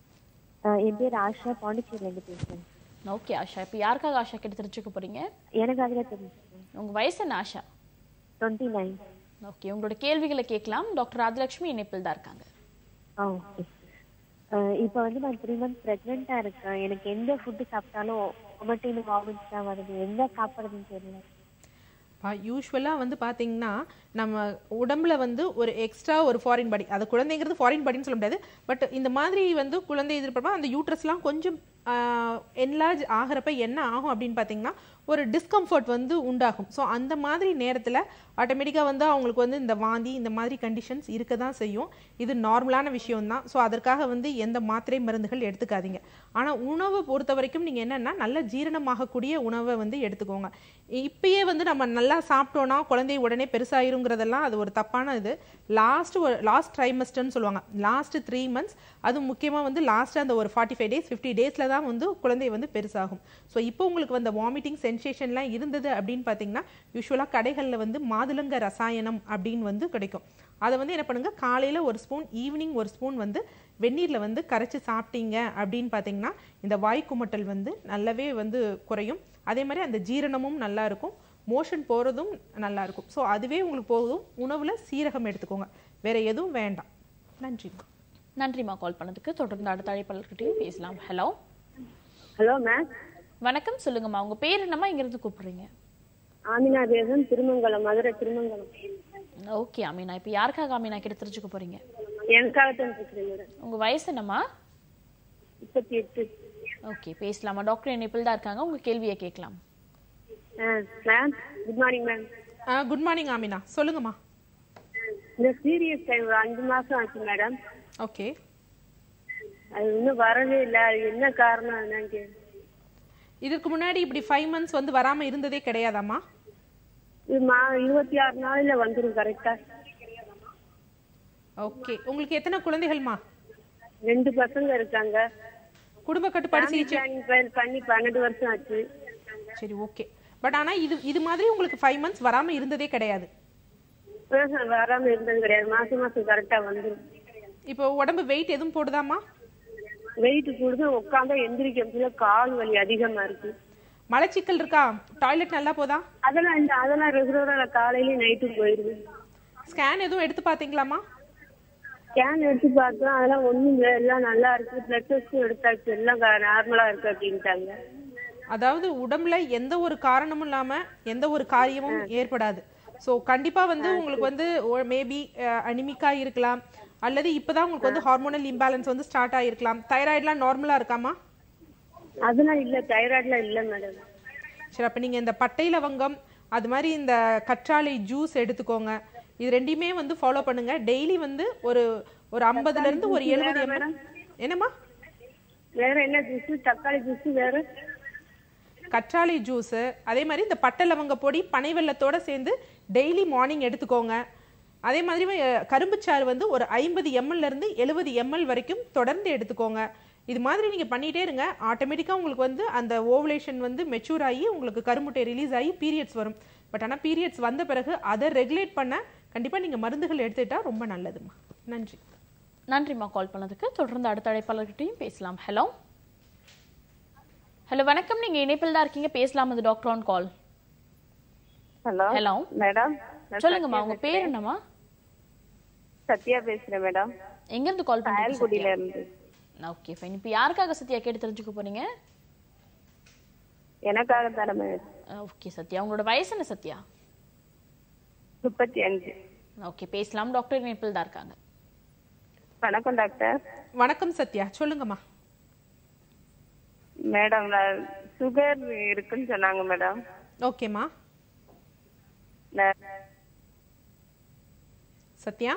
என் பேர் ஆஷா பாண்டிச்சேரியிலேருந்து பேசுகிறேன் ஓகே ஆஷா இப்போ யாருக்காக ஆஷா கிட்ட தெரிஞ்சுக்க போறீங்க எனக்காக தான் தெரிஞ்சுக்கணும் உங்க வயசு என்ன ஆஷா டுவெண்ட்டி நைன் ஓகே உங்களோட கேள்விகளை கேட்கலாம் டாக்டர் ராஜலட்சுமி இணைப்பில் தான் இருக்காங்க ஆ ஓகே இப்போ வந்து நான் த்ரீ மந்த்ஸ் ப்ரெக்னெண்ட்டாக இருக்கேன் எனக்கு எந்த ஃபுட்டு சாப்பிட்டாலும் ஒமட்டின்னு வாமிட்ஸ் தான் வருது எந்த சாப்பிட்றதுன்னு தெரியல யூஸ்வலாக வந்து பார்த்தீங்கன்னா நம்ம உடம்புல வந்து ஒரு எக்ஸ்ட்ரா ஒரு ஃபாரின் பாடி அது குழந்தைங்கிறது ஃபாரின் பாடின்னு சொல்ல முடியாது பட் இந்த மாதிரி வந்து குழந்தை எதிர்பார்ப்பா அந்த யூட்ரஸ்லாம் கொஞ்சம் என்லார்ஜ் ஆகிறப்ப என்ன ஆகும் அப்படின்னு பார்த்தீங்கன்னா ஒரு டிஸ்கம்ஃபர்ட் வந்து உண்டாகும் ஸோ அந்த மாதிரி நேரத்தில் ஆட்டோமேட்டிக்காக வந்து அவங்களுக்கு வந்து இந்த வாந்தி இந்த மாதிரி கண்டிஷன்ஸ் இருக்க தான் செய்யும் இது நார்மலான விஷயம் தான் ஸோ அதற்காக வந்து எந்த மாத்திரை மருந்துகள் எடுத்துக்காதீங்க ஆனால் உணவை பொறுத்த வரைக்கும் நீங்கள் என்னென்னா நல்ல ஜீரணமாகக்கூடிய உணவை வந்து எடுத்துக்கோங்க இப்பயே வந்து நம்ம நல்லா சாப்பிட்டோன்னா குழந்தை உடனே பெருசாயிருங்கிறதெல்லாம் அது ஒரு தப்பான இது லாஸ்ட் ஒரு லாஸ்ட் ட்ரைமஸ்டர்னு சொல்லுவாங்க லாஸ்ட் த்ரீ மந்த்ஸ் அது முக்கியமாக வந்து லாஸ்ட் அந்த ஒரு ஃபார்ட்டி ஃபைவ் டேஸ் ஃபிஃப்டி டேஸில் தான் வந்து குழந்தை வந்து பெருசாகும் ஸோ இப்போ உங்களுக்கு வந்த வாமிட்டிங் சென்சேஷன்லாம் இருந்தது அப்படின்னு பார்த்தீங்கன்னா யூஸ்வலாக கடைகளில் வந்து மாதுளங்க ரசாயனம் அப்படின்னு வந்து கிடைக்கும் அதை வந்து என்ன பண்ணுங்க காலையில் ஒரு ஸ்பூன் ஈவினிங் ஒரு ஸ்பூன் வந்து வெந்நீரில் வந்து கரைச்சி சாப்பிட்டீங்க அப்படின்னு பார்த்தீங்கன்னா இந்த வாய் குமட்டல் வந்து நல்லாவே வந்து குறையும் அதே மாதிரி அந்த ஜீரணமும் நல்லா இருக்கும் மோஷன் போகிறதும் நல்லா இருக்கும் ஸோ அதுவே உங்களுக்கு போதும் உணவில் சீரகம் எடுத்துக்கோங்க வேற எதுவும் வேண்டாம் நன்றிம்மா நன்றிம்மா கால் பண்ணதுக்கு தொடர்ந்து அடுத்த அழைப்பாளர்கிட்டயும் பேசலாம் ஹலோ ஹலோ மேம் வணக்கம் சொல்லுங்கம்மா உங்க பேர் என்னம்மா இங்கிருந்து கூப்பிடுறீங்க ஆமினா தேவன் திருமங்கலம் மதுரை திருமங்கலம் ஓகே அமீனா இப்போ யாருக்காக அமீனா கிட்ட தெரிஞ்சுக்க போறீங்க எனக்காக தான் இருக்கிறேன் மேடம் உங்க வயசு என்னம்மா முப்பத்தி எட்டு ஓகே பேசலாமா டாக்டர் இணைப்பில் தான் இருக்காங்க உங்க கேள்வியை கேட்கலாம் ma'am good morning ma'am good morning Amina சொல்லுங்கம்மா இந்த சீரியஸ் டைம் ஒரு அஞ்சு மாசம் ஆச்சு மேடம் ஓகே அது இன்னும் வரவே இல்லை அது என்ன காரணம் என்னன்னு கேளு. இதற்கு முன்னாடி இப்படி ஃபைவ் மந்த்ஸ் வந்து வராமல் இருந்ததே கிடையாதாம்மா இது மா இருபத்தி ஆறு நாளில் வந்துடும் கரெக்டா ஓகே உங்களுக்கு எத்தனை குழந்தைகள்மா ரெண்டு பசங்க இருக்காங்க குடும்ப கட்டுப்பாடு சிகிச்சை பிளானிங் பண்ணி பன்னெண்டு வருஷம் ஆச்சு சரி ஓகே பட் ஆனா இது இது மாதிரி உங்களுக்கு ஃபைவ் மந்த்ஸ் வராம இருந்ததே கிடையாது ஆஹா, வராம இருந்தது கிடையாது மாசம் மாசம் கரெக்டா வந்துடும் இப்போ உடம்பு வெயிட் எதுவும் போடுதாமா வெயிட் கூடுது உட்காந்தா எந்திரிக்க முடியல கால் வலி அதிகமா இருக்கு மலச்சிக்கல் இருக்கா டாய்லெட் நல்லா போதா அதெல்லாம் இல்ல அதெல்லாம் ரெகுலரா நான் காலையிலயும் நைட்டும் போயிருது ஸ்கேன் எதுவும் எடுத்து பார்த்தீங்களாம்மா ஸ்கேன் எடுத்து பார்த்தோம் அதெல்லாம் ஒண்ணும் இல்லை எல்லாம் நல்லா இருக்கு பிளட் டெஸ்ட்டும் எடுத்தாச்சு எல்லாம் நார்மலா இருக்கு அப்படின்ட்டாங்க அதாவது உடம்புல எந்த ஒரு காரணமும் இல்லாம எந்த ஒரு காரியமும் ஏற்படாது ஸோ கண்டிப்பா வந்து உங்களுக்கு வந்து மேபி அனிமிக்கா இருக்கலாம் அல்லது இப்பதான் உங்களுக்கு வந்து ஹார்மோனல் இம்பேலன்ஸ் வந்து ஸ்டார்ட் ஆயிருக்கலாம் தைராய்டுலாம் நார்மலா இருக்காமா அதெல்லாம் இல்ல தைராய்டுலாம் இல்ல மேடம் சரி அப்ப நீங்க இந்த பட்டை லவங்கம் அது மாதிரி இந்த கற்றாழை ஜூஸ் எடுத்துக்கோங்க இது ரெண்டையுமே வந்து ஃபாலோ பண்ணுங்க டெய்லி வந்து ஒரு ஒரு ஐம்பதுல இருந்து ஒரு எழுபது எம்எல் என்னம்மா வேற என்ன ஜூஸ் தக்காளி ஜூஸ் வேற கற்றாழை ஜூஸு அதே மாதிரி இந்த பட்டை லவங்க பொடி பனை வெல்லத்தோட சேர்ந்து டெய்லி மார்னிங் எடுத்துக்கோங்க அதே மாதிரி அஹ், கரும்புச்சாறு வந்து ஒரு ஐம்பது எம்எல்ல இருந்து எழுபது எம்எல் வரைக்கும் தொடர்ந்து எடுத்துக்கோங்க இது மாதிரி நீங்க பண்ணிட்டே இருங்க ஆட்டோமேட்டிக்கா உங்களுக்கு வந்து அந்த ஓவலேஷன் வந்து மெச்சூர் ஆகி உங்களுக்கு கருமுட்டை ரிலீஸ் ஆகி பீரியட்ஸ் வரும் பட் ஆனா பீரியட்ஸ் வந்த பிறகு அதை ரெகுலேட் பண்ண கண்டிப்பா நீங்க மருந்துகள் எடுத்துட்டா ரொம்ப நல்லதுமா நன்றி நன்றிம்மா கால் பண்ணதுக்கு தொடர்ந்து அடுத்த அழைப்பாளர்கிட்டையும் பேசலாம் ஹலோ ஹலோ வணக்கம் நீங்க இணைப்பில் தான் இருக்கீங்க பேசலாம் அது doctor on call hello hello madam சொல்லுங்கம்மா உங்க பேர் என்னம்மா சத்யா பேசுறேன் மேடம் எங்க இருந்து கால் பண்றீங்க அயல்குடியில இருந்து ஓகே ஃபைன் இப்போ யாருக்காக சத்யா கேட்டு தெரிஞ்சுக்க போறீங்க எனக்காக தானே மேடம் ஓகே சத்யா உங்களோட வயசு என்ன சத்யா முப்பத்தி அஞ்சு ஓகே பேசலாம் டாக்டர் இணைப்பில் தான் இருக்காங்க வணக்கம் டாக்டர் வணக்கம் சத்யா சொல்லுங்கம்மா மேடம் நான் சுகர் இருக்குன்னு சொன்னாங்க மேடம் ஓகேம்மா நான் சத்யா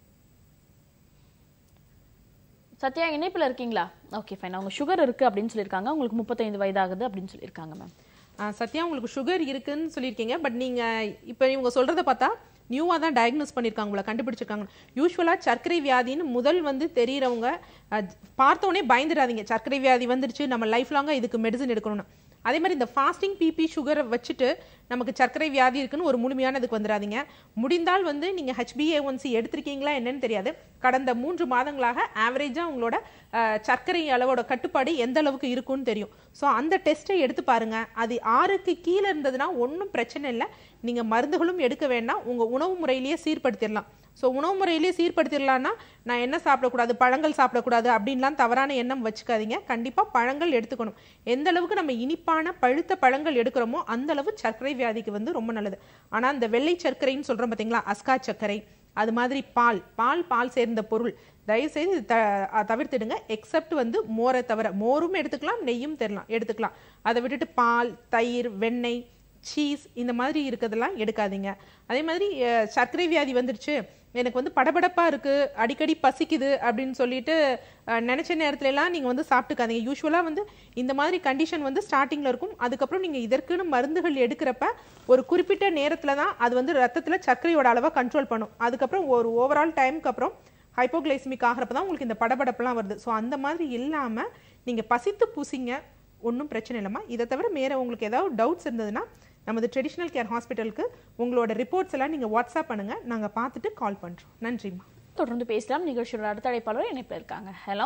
சத்யா இணைப்பில் இருக்கீங்களா ஓகே ஃபைன் அவங்க சுகர் இருக்கு அப்படின்னு சொல்லியிருக்காங்க உங்களுக்கு முப்பத்தைந்து வயதாகுது அப்படின்னு சொல்லியிருக்காங்க மேம் ஆ, சத்யா உங்களுக்கு சுகர் இருக்குன்னு சொல்லியிருக்கீங்க பட் நீங்க இப்போ இவங்க சொல்றத பார்த்தா நியூவாக தான் டயக்னோஸ் பண்ணியிருக்காங்க உங்களை கண்டுபிடிச்சிருக்காங்க யூஸ்வலாக சர்க்கரை வியாதின்னு முதல் வந்து தெரியறவங்க அஹ், பார்த்தோன்னே பயந்துடாதீங்க சர்க்கரை வியாதி வந்துருச்சு நம்ம லைஃப் லாங்காக இதுக்கு மெடிசன் எடுக்கணும்னு அதே மாதிரி இந்த ஃபாஸ்டிங் பிபி சுகரை வச்சுட்டு நமக்கு சர்க்கரை வியாதி இருக்குன்னு ஒரு முழுமையான இதுக்கு வந்துடாதீங்க முடிந்தால் வந்து நீங்கள் ஹெச்பிஏ1சி எடுத்திருக்கீங்களா என்னன்னு தெரியாது கடந்த மூன்று மாதங்களாக ஆவரேஜாக உங்களோட அஹ், சர்க்கரை அளவோட கட்டுப்பாடு எந்த அளவுக்கு இருக்குன்னு தெரியும் ஸோ அந்த டெஸ்ட்டை எடுத்து பாருங்க அது ஆறுக்கு கீழே இருந்ததுன்னா ஒன்றும் பிரச்சனை இல்லை நீங்கள் மருந்துகளும் எடுக்க வேண்டாம் உங்கள் உணவு முறையிலேயே சீர்படுத்திடலாம் ஸோ உணவு முறையிலேயே சீர்படுத்திடலான்னா நான் என்ன சாப்பிடக்கூடாது பழங்கள் சாப்பிடக்கூடாது அப்படின்லாம் தவறான எண்ணம் வச்சுக்காதீங்க கண்டிப்பாக பழங்கள் எடுத்துக்கணும் எந்த அளவுக்கு நம்ம இனிப்பான பழுத்த பழங்கள் எடுக்கிறோமோ அந்த அளவு சர்க்கரை வியாதிக்கு வந்து ரொம்ப நல்லது ஆனால் இந்த வெள்ளை சர்க்கரைன்னு சொல்கிறோம் பார்த்தீங்களா அஸ்கா சர்க்கரை அது மாதிரி பால் பால் பால் சேர்ந்த பொருள் தயவுசெய்து இது த அஹ் தவிர்த்திடுங்க எக்ஸப்ட் வந்து மோரை தவிர மோரும் எடுத்துக்கலாம் நெய்யும் தரலாம் எடுத்துக்கலாம் அதை விட்டுட்டு பால் தயிர் வெண்ணெய் சீஸ் இந்த மாதிரி இருக்கிறதெல்லாம் எடுக்காதீங்க அதே மாதிரி அஹ், சர்க்கரை வியாதி வந்துருச்சு எனக்கு வந்து படபடப்பா இருக்கு அடிக்கடி பசிக்குது அப்படின்னு சொல்லிட்டு அஹ், நினைச்ச நேரத்துல எல்லாம் நீங்க வந்து சாப்பிட்டுக்காதீங்க யூஸ்வலா வந்து இந்த மாதிரி கண்டிஷன் வந்து ஸ்டார்டிங்ல இருக்கும் அதுக்கப்புறம் நீங்க இதற்குன்னு மருந்துகள் எடுக்கிறப்ப ஒரு குறிப்பிட்ட நேரத்துல தான் அது வந்து ரத்தத்துல சர்க்கரையோட அளவை கண்ட்ரோல் பண்ணும் அதுக்கப்புறம் ஒரு ஓவரால் டைமுக்கு அப்புறம் ஹைப்போகிளைசமிக் ஆகிறப்ப தான் உங்களுக்கு இந்த படபடப்பெல்லாம் வருது ஸோ அந்த மாதிரி இல்லாம நீங்க பசித்து பூசிங்க ஒன்றும் பிரச்சனை இல்லைம்மா இதை தவிர மேலே உங்களுக்கு ஏதாவது டவுட்ஸ் இருந்ததுன்னா நமது ட்ரெடிஷ்னல் கேர் ஹாஸ்பிட்டலுக்கு உங்களோட ரிப்போர்ட்ஸ் எல்லாம் நீங்கள் வாட்ஸ்அப் பண்ணுங்க நாங்கள் பார்த்துட்டு கால் பண்ணுறோம் நன்றிம்மா தொடர்ந்து பேசலாம் நிகழ்ச்சியோட அடுத்த அழைப்பாளர் இணைப்பில் இருக்காங்க ஹலோ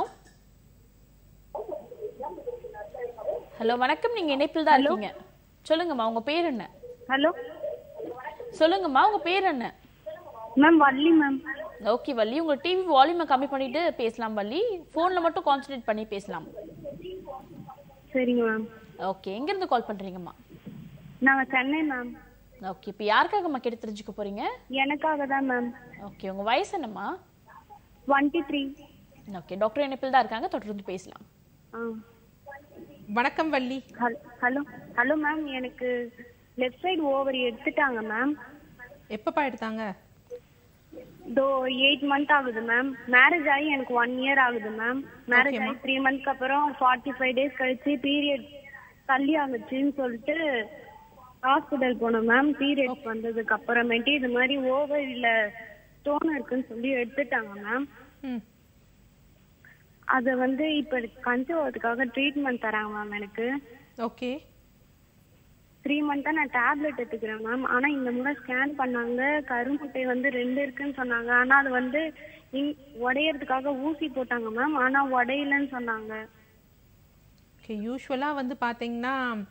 ஹலோ வணக்கம் நீங்க இணைப்பில் தான் இருக்கீங்க சொல்லுங்கம்மா உங்க பேர் என்ன ஹலோ சொல்லுங்கம்மா உங்க பேர் என்ன ma'am Valli ma'am okay Valli உங்க டிவி வால்யூமை கம்மி பண்ணிட்டு பேசலாம் வள்ளி போன்ல மட்டும் கான்சென்ட்ரேட் பண்ணி பேசலாம் சரிங்க மேம் ஓகே எங்க இருந்து கால் பண்றீங்கம்மா நாங்க சென்னை மேம் ஓகே இப்போ யாருக்காகம்மா கேட்டு தெரிஞ்சுக்க போறீங்க எனக்காக தான் மேம் ஓகே உங்க வயசு என்னம்மா டுவெண்ட்டி த்ரீ ஓகே டாக்டர் இணைப்பில் தான் இருக்காங்க தொடர்ந்து பேசலாம் ஆ வணக்கம் வள்ளி ஹலோ ஹலோ மேம் எனக்கு லெஃப்ட் சைடு ஓவர் எடுத்துட்டாங்க மேம் எப்பப்பா எடுத்தாங்க தோ எயிட் மந்த் ஆகுது மேம் மேரேஜ் ஆகி எனக்கு ஒன் இயர் ஆகுது மேம் மேரேஜ் ஆகி த்ரீ மந்த்க்கு அப்புறம் ஃபார்ட்டி ஃபைவ் டேஸ் கழிச்சு பீரியட் தள்ளி ஆகுச்சுன்னு சொல்லிட்டு ஹாஸ்பிட்டல் போனோம் மேம் பீரியட்ஸ் வந்ததுக்கு அப்புறமேட்டு இது மாதிரி ஓவரில ஸ்டோன் இருக்குன்னு சொல்லி எடுத்துட்டாங்க மேம் ம் அத வந்து இப்ப கன்சீவ் ஆகிறதுக்காக ட்ரீட்மெண்ட் தராங்க மேம் எனக்கு ஓகே த்ரீ மந்த்தா நான் டேப்லெட் எடுத்துக்கிறேன் மேம் ஆனா இந்த முறை ஸ்கேன் பண்ணாங்க கருமுட்டை வந்து ரெண்டு இருக்குன்னு சொன்னாங்க ஆனா அது வந்து இன்- உடையறதுக்காக ஊசி போட்டாங்க மேம் ஆனா உடையலன்னு சொன்னாங்க ஓகே யூஸ்வலாக வந்து பார்த்தீங்கன்னா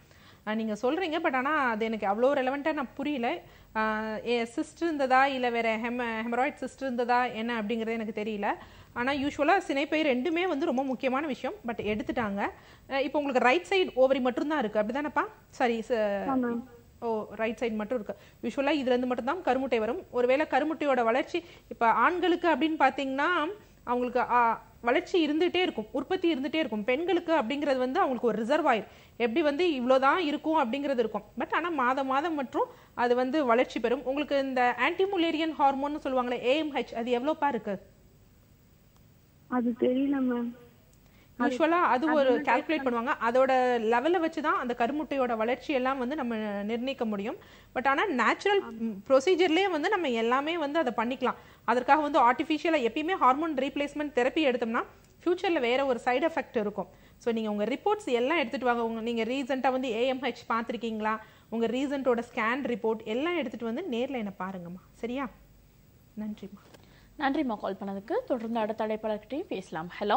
அஹ், நீங்க சொல்றீங்க பட் ஆனா அது எனக்கு அவ்வளோ ரெலவெண்ட்டாக நான் புரியல சிஸ்ட் இருந்ததா இல்லை வேற ஹெம ஹெமராய்ட் சிஸ்ட் இருந்ததா என்ன அப்படிங்கிறது எனக்கு தெரியல ஆனால் யூஸ்வலாக சினைப்பை ரெண்டுமே வந்து ரொம்ப முக்கியமான விஷயம் பட் எடுத்துட்டாங்க அஹ், இப்போ உங்களுக்கு ரைட் சைடு ஓவரி மட்டும்தான் இருக்கு அப்படிதானப்பா சரி ச- ஓ ரைட் சைடு மட்டும் இருக்கு யூஸ்வலாக இதுல இருந்து மட்டும் தான் கருமுட்டை வரும் ஒருவேளை கருமுட்டையோட வளர்ச்சி இப்போ ஆண்களுக்கு அப்படின்னு பார்த்தீங்கன்னா அவங்களுக்கு ஆ, வளர்ச்சி இருந்துகிட்டே இருக்கும் உற்பத்தி இருந்துகிட்டே இருக்கும் பெண்களுக்கு அப்படிங்கிறது வந்து அவங்களுக்கு ஒரு ரிசர்வாயர் எப்படி வந்து இவ்வளோதான் இருக்கும் அப்படிங்கிறது இருக்கும் பட் ஆனால் மாதம் மாதம் மற்றும் அது வந்து வளர்ச்சி பெறும் உங்களுக்கு இந்த ஆன்டிமுலேரியன் ஹார்மோன் சொல்லுவாங்களே ஏஎம்ஹெச் அது எவ்வளோப்பா இருக்கு அது தெரியல மேம் யூஸ்வலாக அது ஒரு கால்குலேட் பண்ணுவாங்க அதோட லெவலை வச்சு தான் அந்த கருமுட்டையோட வளர்ச்சி எல்லாம் வந்து நம்ம நிர்ணயிக்க முடியும் பட் ஆனால் நேச்சுரல் ப்ரொசீஜர்லேயே வந்து நம்ம எல்லாமே வந்து அதை பண்ணிக்கலாம் அதற்காக வந்து ஆர்டிஃபிஷியலாக எப்பயுமே ஹார்மோன் ரீப்ளேஸ்மெண்ட் தெரப்பி எடுத்தோம்னா ஃப்யூச்சரில் வேற ஒரு சைடு எஃபெக்ட் இருக்கும் ஸோ நீங்கள் உங்கள் ரிப்போர்ட்ஸ் எல்லாம் எடுத்துகிட்டு வாங்க உங்க நீங்கள் ரீசெண்டாக வந்து ஏஎம்ஹெச் பார்த்துருக்கீங்களா உங்கள் ரீசெண்டோட ஸ்கேன் ரிப்போர்ட் எல்லாம் எடுத்துகிட்டு வந்து நேரில் என்னை பாருங்கம்மா சரியா நன்றிம்மா நன்றிம்மா கால் பண்ணதுக்கு தொடர்ந்து அடுத்த அழைப்பாளர்கிட்டையும் பேசலாம் ஹலோ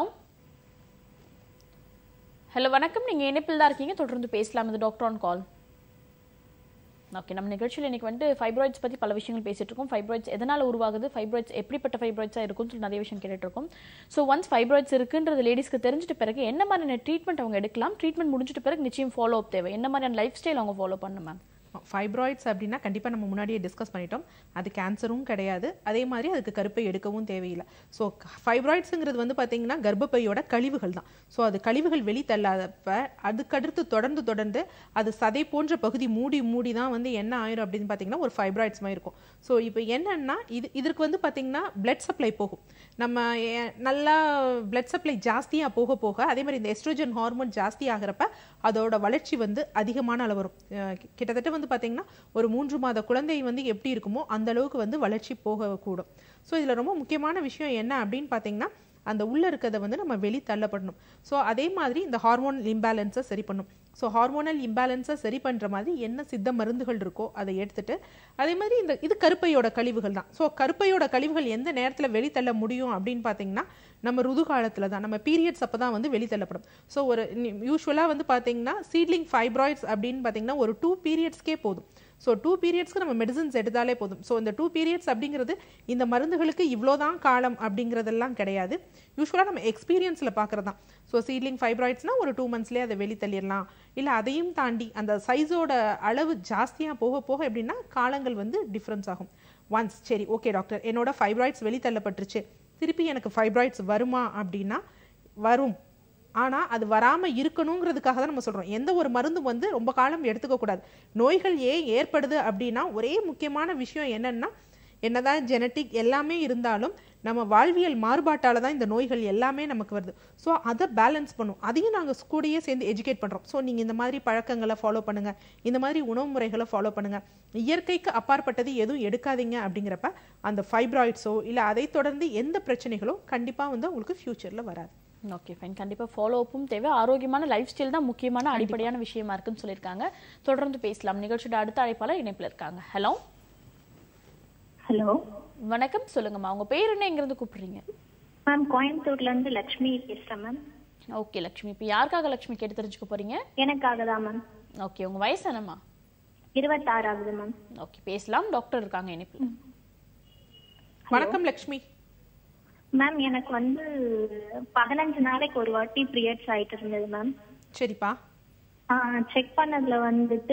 ஹலோ வணக்கம் நீங்க இணைப்பில் தான் இருக்கீங்க தொடர்ந்து பேசலாம் இது டாக்டர் ஆன் கால் ஓகே நம்ம நிகழ்ச்சியில் இன்னைக்கு வந்து ஃபைப்ராய்ட்ஸ் பற்றி பல விஷயங்கள் பேசிட்டு இருக்கோம் ஃபைப்ராய்ட்ஸ் எதனால் உருவாகுது ஃபைப்ராய்ட்ஸ் எப்படிப்பட்ட ஃபைப்ராய்ட்ஸாக இருக்கும்னு சொல்லி நிறைய விஷயம் கேட்டுட்டு இருக்கோம் ஸோ ஒன்ஸ் ஃபைப்ராய்ட்ஸ் இருக்குன்றது லேடிஸ்க்கு தெரிஞ்சிட்ட பிறகு என்ன மாதிரியான ட்ரீட்மெண்ட் அவங்க எடுக்கலாம் ட்ரீட்மெண்ட் முடிஞ்சிட்ட பிறகு நிச்சயம் ஃபாலோ அப் தேவை என்ன மாதிரியான லைஃப் ஸ்டைல் அவங்க ஃபாலோ பண்ணணும் மேம் ஃபைப்ராய்ட்ஸ் அப்படின்னா கண்டிப்பாக நம்ம முன்னாடியே டிஸ்கஸ் பண்ணிட்டோம் அது கேன்சரும் கிடையாது அதே மாதிரி அதுக்கு கருப்பை எடுக்கவும் தேவையில்லை ஸோ ஃபைப்ராய்ட்ஸுங்கிறது வந்து பார்த்தீங்கன்னா கர்ப்பப்பையோட கழிவுகள் தான் ஸோ அது கழிவுகள் வெளித்தள்ளாதப்ப அதுக்கடுத்து தொடர்ந்து தொடர்ந்து அது சதை போன்ற பகுதி மூடி மூடி தான் வந்து என்ன ஆயிரும் அப்படின்னு பார்த்தீங்கன்னா ஒரு ஃபைப்ராய்ட்ஸ் மாதிரி இருக்கும் ஸோ இப்போ என்னன்னா இது இதற்கு வந்து பார்த்தீங்கன்னா பிளட் சப்ளை போகும் நம்ம எ- நல்லா பிளட் சப்ளை ஜாஸ்தியாக போக போக அதே மாதிரி இந்த எஸ்ட்ரோஜன் ஹார்மோன் ஜாஸ்தி ஆகிறப்ப அதோட வளர்ச்சி வந்து அதிகமான அளவு வரும் அஹ் கி- கிட்டத்தட்ட வந்து பார்த்தீங்கன்னா ஒரு மூன்று மாத குழந்தை வந்து எப்படி இருக்குமோ அந்த அளவுக்கு வந்து வளர்ச்சி போகக்கூடும் ஸோ இதில் ரொம்ப முக்கியமான விஷயம் என்ன அப்படின்னு பார்த்தீங்கன்னா அந்த உள்ள இருக்கிறத வந்து நம்ம வெளி தள்ளப்படணும் ஸோ அதே மாதிரி இந்த ஹார்மோன் இம்பேலன்ஸை சரி பண்ணும் ஸோ ஹார்மோனல் இம்பேலன்ஸை சரி பண்ணுற மாதிரி என்ன சித்த மருந்துகள் இருக்கோ அதை எடுத்துட்டு அதே மாதிரி இந்த இது கருப்பையோட கழிவுகள் தான் ஸோ கருப்பையோட கழிவுகள் எந்த நேரத்தில் வெளித்தள்ள முடியும் அப்படின்னு பார்த்தீங்கன்னா நம்ம ருது காலத்தில் தான் நம்ம பீரியட்ஸ் அப்போ தான் வந்து வெளித்தள்ளப்படும் ஸோ ஒரு யூஸ்வலாக வந்து பார்த்தீங்கன்னா சீட்லிங் ஃபைப்ராய்ட்ஸ் அப்படின்னு பார்த்தீங்கன்னா ஒரு டூ பீரியட்ஸ்க்கே போதும் ஸோ டூ பீரியட்ஸ்க்கு நம்ம மெடிசன்ஸ் எடுத்தாலே போதும் ஸோ இந்த டூ பீரியட்ஸ் அப்படிங்கிறது இந்த மருந்துகளுக்கு இவ்வளோதான் காலம் அப்படிங்கிறதெல்லாம் கிடையாது யூஸ்வலாக நம்ம எக்ஸ்பீரியன்ஸில் பார்க்குறது தான் ஸோ சீட்லிங் ஃபைப்ராய்ட்ஸ்னால் ஒரு டூ மந்த்ஸ்லேயே அதை வெளித்தள்ளிடலாம் இல்லை அதையும் தாண்டி அந்த சைஸோட அளவு ஜாஸ்தியாக போக போக எப்படின்னா காலங்கள் வந்து டிஃப்ரென்ஸ் ஆகும் ஒன்ஸ் சரி ஓகே டாக்டர் என்னோட ஃபைப்ராய்ட்ஸ் வெளித்தள்ளப்பட்டுருச்சு திருப்பி எனக்கு ஃபைப்ராய்ட்ஸ் வருமா அப்படின்னா வரும் ஆனா அது வராம இருக்கணுங்கிறதுக்காக தான் நம்ம சொல்றோம் எந்த ஒரு மருந்தும் வந்து ரொம்ப காலம் எடுத்துக்க கூடாது நோய்கள் ஏன் ஏற்படுது அப்படின்னா ஒரே முக்கியமான விஷயம் என்னன்னா என்னதான் ஜெனட்டிக் எல்லாமே இருந்தாலும் நம்ம வாழ்வியல் மாறுபாட்டால தான் இந்த நோய்கள் எல்லாமே நமக்கு வருது ஸோ அதை பேலன்ஸ் பண்ணும் அதையும் நாங்கள் கூடயே சேர்ந்து எஜுகேட் பண்றோம் ஸோ நீங்க இந்த மாதிரி பழக்கங்களை ஃபாலோ பண்ணுங்க இந்த மாதிரி உணவு முறைகளை ஃபாலோ பண்ணுங்க இயற்கைக்கு அப்பாற்பட்டது எதுவும் எடுக்காதீங்க அப்படிங்கிறப்ப அந்த ஃபைப்ராய்ட்ஸோ இல்லை அதை தொடர்ந்து எந்த பிரச்சனைகளோ கண்டிப்பா வந்து உங்களுக்கு ஃபியூச்சர்ல வராது ஓகே ஃபைன் கண்டிப்பா ஃபாலோ அப்பும் தேவை ஆரோக்கியமான லைஃப் ஸ்டைல் தான் முக்கியமான அடிப்படையான விஷயமா இருக்குன்னு சொல்லியிருக்காங்க தொடர்ந்து பேசலாம் நிகழ்ச்சியோட அடுத்த அழைப்பாளர் இணைப்பில் இருக்காங்க ஹலோ ஹலோ வணக்கம் சொல்லுங்கம்மா உங்க பேர் என்ன எங்கிருந்து கூப்பிடுறீங்க மேம் கோயம்புத்தூர்ல இருந்து லட்சுமி பேசுறேன் மேம் ஓகே லக்ஷ்மி இப்போ யாருக்காக லக்ஷ்மி கேட்டு தெரிஞ்சுக்க போறீங்க எனக்காக தான் மேம் ஓகே உங்க வயசு என்னம்மா இருபத்தாறு ஆகுது மேம் ஓகே பேசலாம் டாக்டர் இருக்காங்க இணைப்பில் வணக்கம் லக்ஷ்மி மேம் எனக்கு வந்து பதினஞ்சு நாளைக்கு ஒரு வாட்டி பீரியட்ஸ் ஆயிட்டு இருந்தது மேம் சரிப்பா செக் பண்ணதுல வந்துட்டு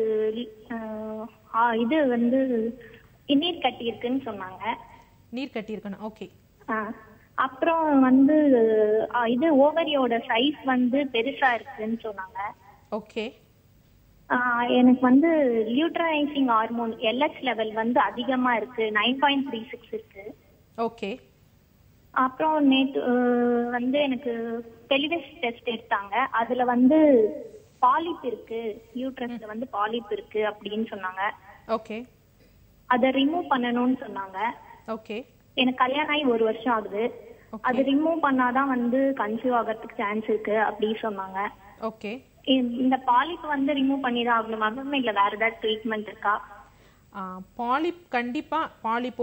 ஆஹ், ஆ, இது வந்து நீர் கட்டி இருக்குன்னு சொன்னாங்க நீர் கட்டியிருக்கணும் ஓகே ஆ, அப்புறம் வந்து ஆ, இது ஓவரியோட சைஸ் வந்து பெருசா இருக்குன்னு சொன்னாங்க ஓகே ஆ, எனக்கு வந்து லியூட்ரைசிங் ஹார்மோன் எல்எச் லெவல் வந்து அதிகமா இருக்கு நைன் பாயிண்ட் த்ரீ சிக்ஸ் இருக்கு ஓகே அப்புறம் நேற்று வந்து எனக்கு டெலிவஸ் டெஸ்ட் எடுத்தாங்க அதுல வந்து பாலிப் இருக்கு யூட்ரஸ்ல வந்து பாலிப் இருக்கு அப்படின்னு சொன்னாங்க ஓகே அதை ரிமூவ் பண்ணணும்னு சொன்னாங்க ஓகே எனக்கு கல்யாணம் ஆகி ஒரு வருஷம் ஆகுது அது ரிமூவ் பண்ணாதான் வந்து கன்சீவ் ஆகிறதுக்கு சான்ஸ் இருக்கு அப்படி சொன்னாங்க ஓகே இந்த- இந்த பாலிப் வந்து ரிமூவ் பண்ணிதான் ஆகணுமா மேம் இல்ல வேற ஏதாவது ட்ரீட்மெண்ட் இருக்கா பாலிப் கண்டிப்பா பாலிப்போ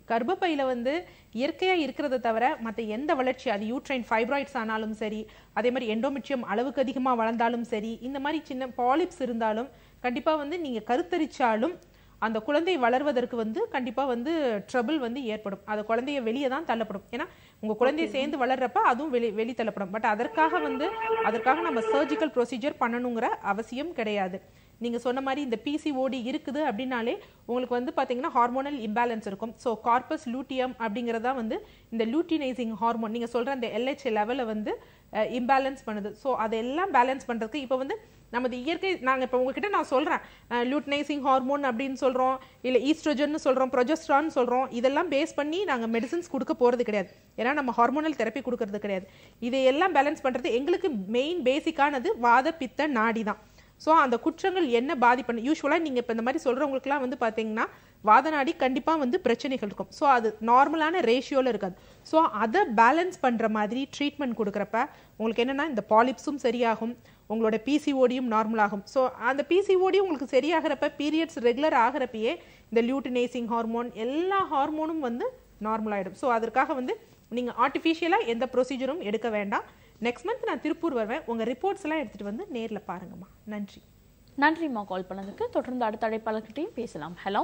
கர்ப்பப்பையில வந்து இயற்கையா இருக்கிறத தவிர மற்ற எந்த வளர்ச்சி அது யூட்ரைன் ஃபைப்ராய்ட்ஸ் ஆனாலும் சரி அதே மாதிரி எண்டோமெட்ரியம் அளவுக்கு அதிகமா வளர்ந்தாலும் சரி இந்த மாதிரி சின்ன பாலிப்ஸ் இருந்தாலும் கண்டிப்பா வந்து நீங்க கருத்தரிச்சாலும் அந்த குழந்தை வளர்வதற்கு வந்து கண்டிப்பா வந்து ட்ரபிள் வந்து ஏற்படும் அது குழந்தைய வெளியே தான் தள்ளப்படும் ஏன்னா உங்க குழந்தைய சேர்ந்து வளர்றப்ப அதுவும் வெளி வெளி தள்ளப்படும் பட் அதற்காக வந்து அதற்காக நம்ம சர்ஜிக்கல் ப்ரொசீஜர் பண்ணணுங்கிற அவசியம் கிடையாது நீங்க சொன்ன மாதிரி இந்த பிசிஓடி இருக்குது அப்படின்னாலே உங்களுக்கு வந்து பாத்தீங்கன்னா ஹார்மோனல் இம்பேலன்ஸ் இருக்கும் ஸோ கார்பஸ் லூட்டியம் அப்படிங்கறதா வந்து இந்த லூட்டினைசிங் ஹார்மோன் நீங்க சொல்ற அந்த எல்ஹெச் லெவலை வந்து இம்பேலன்ஸ் பண்ணுது ஸோ அதெல்லாம் பேலன்ஸ் பண்றதுக்கு இப்போ வந்து நமது இயற்கை நாங்க இப்போ உங்ககிட்ட நான் சொல்றேன் லூட்னைசிங் ஹார்மோன் அப்படின்னு சொல்றோம் இல்ல ஈஸ்ட்ரோஜன் சொல்றோம் ப்ரொஜெஸ்ட்ரான் சொல்றோம் இதெல்லாம் பேஸ் பண்ணி நாங்க மெடிசின்ஸ் கொடுக்க போறது கிடையாது ஏன்னா நம்ம ஹார்மோனல் தெரப்பி கொடுக்கறது கிடையாது இதையெல்லாம் பேலன்ஸ் பண்றது எங்களுக்கு மெயின் பேசிக்கானது வாத பித்த நாடி தான் ஸோ அந்த குற்றங்கள் என்ன பாதிப்பு யூஸ்வலாக நீங்கள் இப்போ இந்த மாதிரி சொல்கிறவங்களுக்குலாம் வந்து பார்த்தீங்கன்னா வாதநாடி கண்டிப்பாக வந்து பிரச்சனைகள் இருக்கும் ஸோ அது நார்மலான ரேஷியோவில் இருக்காது ஸோ அதை பேலன்ஸ் பண்ணுற மாதிரி ட்ரீட்மெண்ட் கொடுக்குறப்ப உங்களுக்கு என்னென்னா இந்த பாலிப்ஸும் சரியாகும் உங்களோட பிசிஓடியும் நார்மல் ஆகும் ஸோ அந்த பிசிஓடி உங்களுக்கு சரியாகிறப்ப பீரியட்ஸ் ரெகுலர் ஆகிறப்பயே இந்த லியூட்டினைசிங் ஹார்மோன் எல்லா ஹார்மோனும் வந்து நார்மல் ஆகிடும் ஸோ அதற்காக வந்து நீங்கள் ஆர்டிஃபிஷியலாக எந்த ப்ரொசீஜரும் எடுக்க வேண்டாம் நெக்ஸ்ட் மந்த் நான் திருப்பூர் வருவேன் உங்கள் ரிப்போர்ட்ஸ் எல்லாம் எடுத்துகிட்டு வந்து நேரில் பாருங்கம்மா நன்றி நன்றிம்மா கால் பண்ணதுக்கு தொடர்ந்து அடுத்த அழைப்பாளர்கிட்டையும் பேசலாம் ஹலோ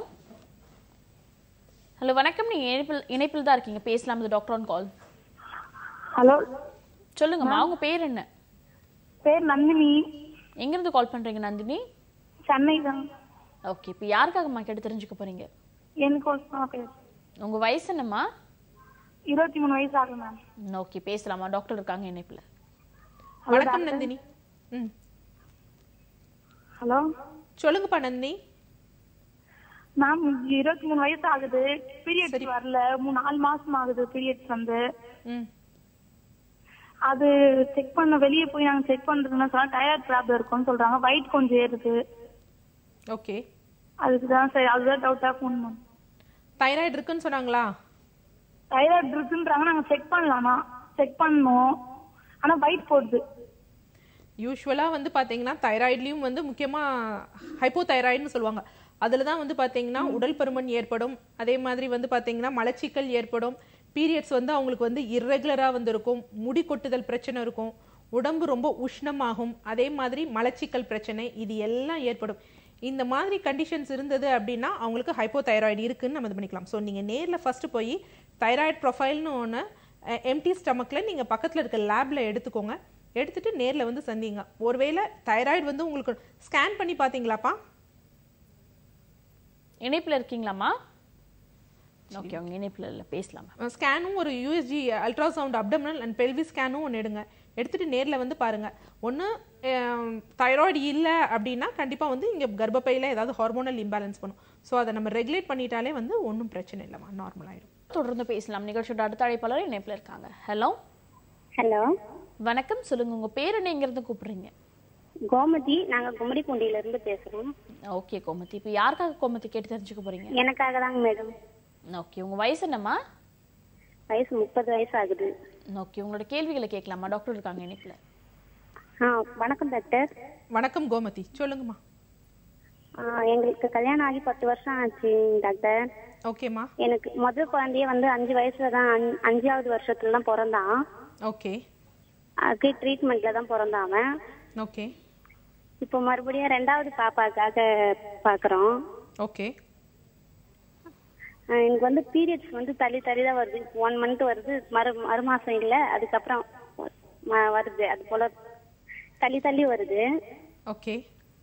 ஹலோ வணக்கம் நீங்க இணைப்பில் இணைப்பில் தான் இருக்கீங்க பேசலாம் இது டாக்டர் ஆன் கால் ஹலோ சொல்லுங்கம்மா அவங்க பேர் என்ன பேர் நந்தினி எங்கிருந்து கால் பண்றீங்க நந்தினி சென்னை தான் ஓகே இப்போ யாருக்காகம்மா கேட்டு தெரிஞ்சுக்க போறீங்க எனக்கு ஒரு பேர் உங்க வயசு என்னம்மா இருபத்தி மூணு வயசு ஆகுது மேம் ஓகே பேசலாமா டாக்டர் இருக்காங்க இணைப்புல வணக்கம் நந்தினி ம் ஹலோ சொல்லுங்கப்பா நந்தினி மேம் இருபத்தி மூணு வயசு ஆகுது பீரியட்ஸ் வரல மூணு நாலு மாசம் ஆகுது பீரியட்ஸ் வந்து ம் அது செக் பண்ண வெளியே போய் நாங்க செக் பண்றதுன்னா சொன்னா டைராய்டு ப்ராப்ளம் இருக்கும்னு சொல்றாங்க வயிட் கொஞ்சம் ஏறுது ஓகே அதுக்கு தான் சரி அதுதான் டவுட்டா ஃபோன் மேம் தைராய்டு இருக்குன்னு சொன்னாங்களா தைராய்டு இருக்குன்றாங்க நாங்க செக் பண்ணலாமா செக் பண்ணோம் ஆனா வயிட் போடுது யூஸ்வலாக வந்து பார்த்தீங்கன்னா தைராய்ட்லேயும் வந்து முக்கியமாக ஹைப்போ தைராய்டுன்னு சொல்லுவாங்க அதில் தான் வந்து பார்த்தீங்கன்னா உடல் பருமன் ஏற்படும் அதே மாதிரி வந்து பார்த்தீங்கன்னா மலச்சிக்கல் ஏற்படும் பீரியட்ஸ் வந்து அவங்களுக்கு வந்து இர்ரெகுலராக வந்து இருக்கும் முடி கொட்டுதல் பிரச்சனை இருக்கும் உடம்பு ரொம்ப உஷ்ணமாகும் அதே மாதிரி மலச்சிக்கல் பிரச்சனை இது எல்லாம் ஏற்படும் இந்த மாதிரி கண்டிஷன்ஸ் இருந்தது அப்படின்னா அவங்களுக்கு ஹைப்போ தைராய்டு இருக்குன்னு நம்ம இது பண்ணிக்கலாம் ஸோ நீங்கள் நேரில் ஃபஸ்ட்டு போய் தைராய்டு ப்ரொஃபைல்னு ஒன்று எம்டி ஸ்டமக்கில் நீங்கள் பக்கத்தில் இருக்க லேபில் எடுத்துக்கோங்க எடுத்துட்டு நேரில் வந்து சந்திங்க ஒருவேளை தைராய்டு வந்து உங்களுக்கு ஸ்கேன் பண்ணி பார்த்தீங்களாப்பா இணைப்புல இருக்கீங்களாம்மா ஓகே அவங்க இணைப்புல இல்ல பேசலாமா ஸ்கேனும் ஒரு USG ultrasound abdominal and pelvic ஸ்கேனும் ஒன்று எடுங்க எடுத்துட்டு நேரில் வந்து பாருங்க ஒன்று தைராய்டு இல்லை அப்படின்னா கண்டிப்பாக வந்து இங்கே கர்ப்பப்பையில் ஏதாவது ஹார்மோனல் இம்பேலன்ஸ் பண்ணும் ஸோ அதை நம்ம ரெகுலேட் பண்ணிட்டாலே வந்து ஒன்றும் பிரச்சனை இல்லைம்மா நார்மல் ஆயிடும் தொடர்ந்து பேசலாம் நிகழ்ச்சியோட அடுத்த அழைப்பாளர் இணைப்புல இருக்காங்க ஹலோ ஹலோ வணக்கம் சொல்லுங்க உங்க பேர் என்ன எங்கிருந்து கூப்பிடுறீங்க கோமதி நாங்க கும்மிடிப்பூண்டியில இருந்து பேசுறோம் ஓகே கோமதி இப்போ யாருக்காக கோமதி கேட்டு தெரிஞ்சுக்க போறீங்க எனக்காக தாங்க மேடம் ஓகே உங்க வயசு என்னம்மா வயசு முப்பது வயசு ஆகுது ஓகே உங்களோட கேள்விகளை கேட்கலாமா டாக்டர் இருக்காங்க இணைப்புல ஆ வணக்கம் டாக்டர் வணக்கம் கோமதி சொல்லுங்கம்மா ஆ, எங்களுக்கு கல்யாணம் ஆகி பத்து வருஷம் ஆச்சு டாக்டர் ஓகேம்மா எனக்கு முதல் குழந்தைய வந்து அஞ்சு வயசுல தான் அஞ்- அஞ்சாவது வருஷத்துல தான் பிறந்தான் ஓகே அதுக்கு ட்ரீட்மெண்ட்ல தான் பிறந்தான் அவன் ஓகே இப்போ மறுபடியும் ரெண்டாவது பாப்பாக்காக பாக்குறோம் ஓகே ஆ, எனக்கு வந்து பீரியட்ஸ் வந்து தள்ளி தள்ளி தான் வருது ஒன் மந்த் வருது மறு மறு மாசம் இல்ல அதுக்கப்புறம் ம- வருது அது போல தள்ளி தள்ளி வருது ஓகே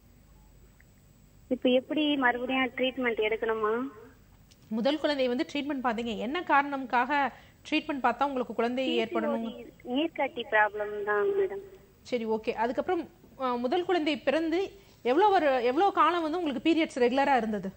இப்போ எப்படி மறுபடியும் ட்ரீட்மெண்ட் எடுக்கணுமா முதல் குழந்தை வந்து ட்ரீட்மெண்ட் பார்த்தீங்க என்ன காரணம்காக ட்ரீட்மெண்ட் பார்த்தா உங்களுக்கு குழந்தை ஏற்படணும் நீர்க்கட்டி ப்ராப்ளம் தான் மேடம் சரி ஓகே அதுக்கப்புறம் அஹ், முதல் குழந்தை பிறந்து எவ்வளோ ஒரு எவ்வளோ காலம் வந்து உங்களுக்கு பீரியட்ஸ் ரெகுலராக இருந்தது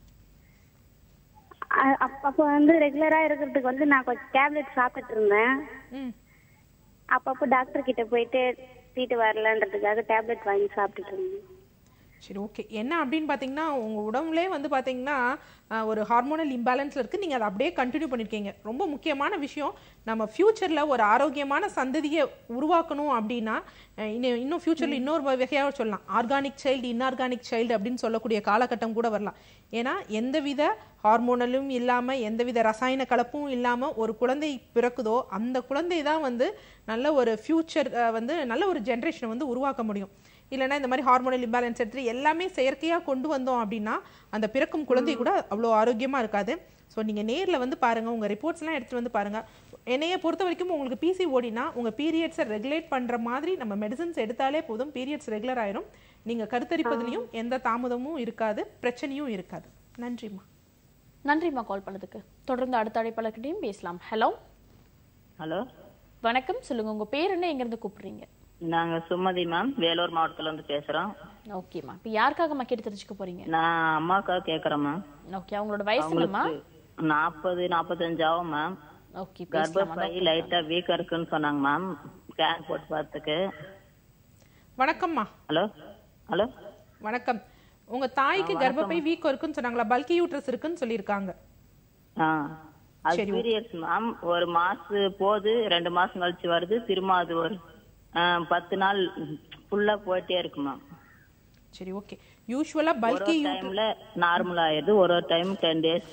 அ- அப்ப அப்ப வந்து ரெகுலரா இருக்கிறதுக்கு வந்து நான் கொஞ்சம் டேப்லெட் சாப்பிட்டுட்டு இருந்தேன் ம் அப்பப்போ டாக்டர் கிட்ட போயிட்டு சீட்டு வரலன்றதுக்காக டேப்லெட் வாங்கி சாப்பிட்டுட்டு இருந்தேன் சரி ஓகே என்ன அப்படின்னு பார்த்தீங்கன்னா உங்கள் உடம்புலே வந்து பார்த்தீங்கன்னா ஆஹ், ஒரு ஹார்மோனல் இம்பேலன்ஸில் இருக்குது நீங்கள் அதை அப்படியே கண்டினியூ பண்ணியிருக்கீங்க ரொம்ப முக்கியமான விஷயம் நம்ம ஃப்யூச்சரில் ஒரு ஆரோக்கியமான சந்ததியை உருவாக்கணும் அப்படின்னா அஹ், இன்னும் இன்னும் ஃப்யூச்சரில் இன்னொரு வகையாக சொல்லலாம் ஆர்கானிக் சைல்டு இன்ஆர்கானிக் சைல்டு அப்படின்னு சொல்லக்கூடிய காலகட்டம் கூட வரலாம் ஏன்னா எந்தவித ஹார்மோனலும் இல்லாமல் எந்தவித ரசாயன கலப்பும் இல்லாமல் ஒரு குழந்தை பிறக்குதோ அந்த குழந்தை தான் வந்து நல்ல ஒரு ஃப்யூச்சர் வந்து நல்ல ஒரு ஜென்ரேஷனை வந்து உருவாக்க முடியும் இல்லைன்னா இந்த மாதிரி ஹார்மோனல் இம்பேலன்ஸ் எடுத்து எல்லாமே செயற்கையாக கொண்டு வந்தோம் அப்படின்னா அந்த பிறக்கும் குழந்தை கூட அவ்வளோ ஆரோக்கியமாக இருக்காது ஸோ நீங்கள் நேரில் வந்து பாருங்கள் உங்கள் ரிப்போர்ட்ஸ்லாம் எடுத்துகிட்டு வந்து பாருங்கள் என்னைய பொறுத்த வரைக்கும் உங்களுக்கு பிசி ஓடினா உங்கள் பீரியட்ஸை ரெகுலேட் பண்ணுற மாதிரி நம்ம மெடிசன்ஸ் எடுத்தாலே போதும் பீரியட்ஸ் ரெகுலர் ஆயிரும் நீங்கள் கருத்தரிப்பதுலையும் எந்த தாமதமும் இருக்காது பிரச்சனையும் இருக்காது நன்றிம்மா நன்றிம்மா கால் பண்ணதுக்கு தொடர்ந்து அடுத்த அழைப்பாளர்கிட்டையும் பேசலாம் ஹலோ ஹலோ வணக்கம் சொல்லுங்க உங்க பேர் என்ன எங்க இருந்து கூப்பிடுறீங்க நாங்க சுமதி மேம் வேலூர் மாவட்டத்துல இருந்து பேசுறோம் ஓகேம்மா இப்போ யாருக்காகம்மா கேட்டு தெரிஞ்சுக்க போறீங்க நான் அம்மாக்காக கேக்குறேன் மேம் ஓகே அவங்களோட வயசு என்னம்மா அவங்களுக்கு நாற்பது நாற்பத்தஞ்சு ஆகும் மேம் ஓகே பேசலாமா கர்ப்பப்பை லைட்டா வீக்கா இருக்குன்னு சொன்னாங்க மேம் ஸ்கேன் போட்டு பார்த்துக்கு வணக்கம்மா ஹலோ ஹலோ வணக்கம் உங்கள் தாய்க்கு கர்ப்பப்பை வீக்கம் இருக்குன்னு சொன்னாங்களா பல்கி யூட்ரஸ் இருக்குன்னு சொல்லியிருக்காங்க ஆ அது பீரியட்ஸ் மேம் ஒரு மாசம் போகுது ரெண்டு மாசம் கழிச்சு வருது திரும்ப அது ஒரு ஆ, பத்து நாள் ஃபுல்லா போயிட்டே இருக்கு மேம் சரி ஓகே யூஸ்வலாக ஒரு பல்கி ஒரு டைம்ல நார்மல் ஆயிடுது ஒரு ஒரு time ten days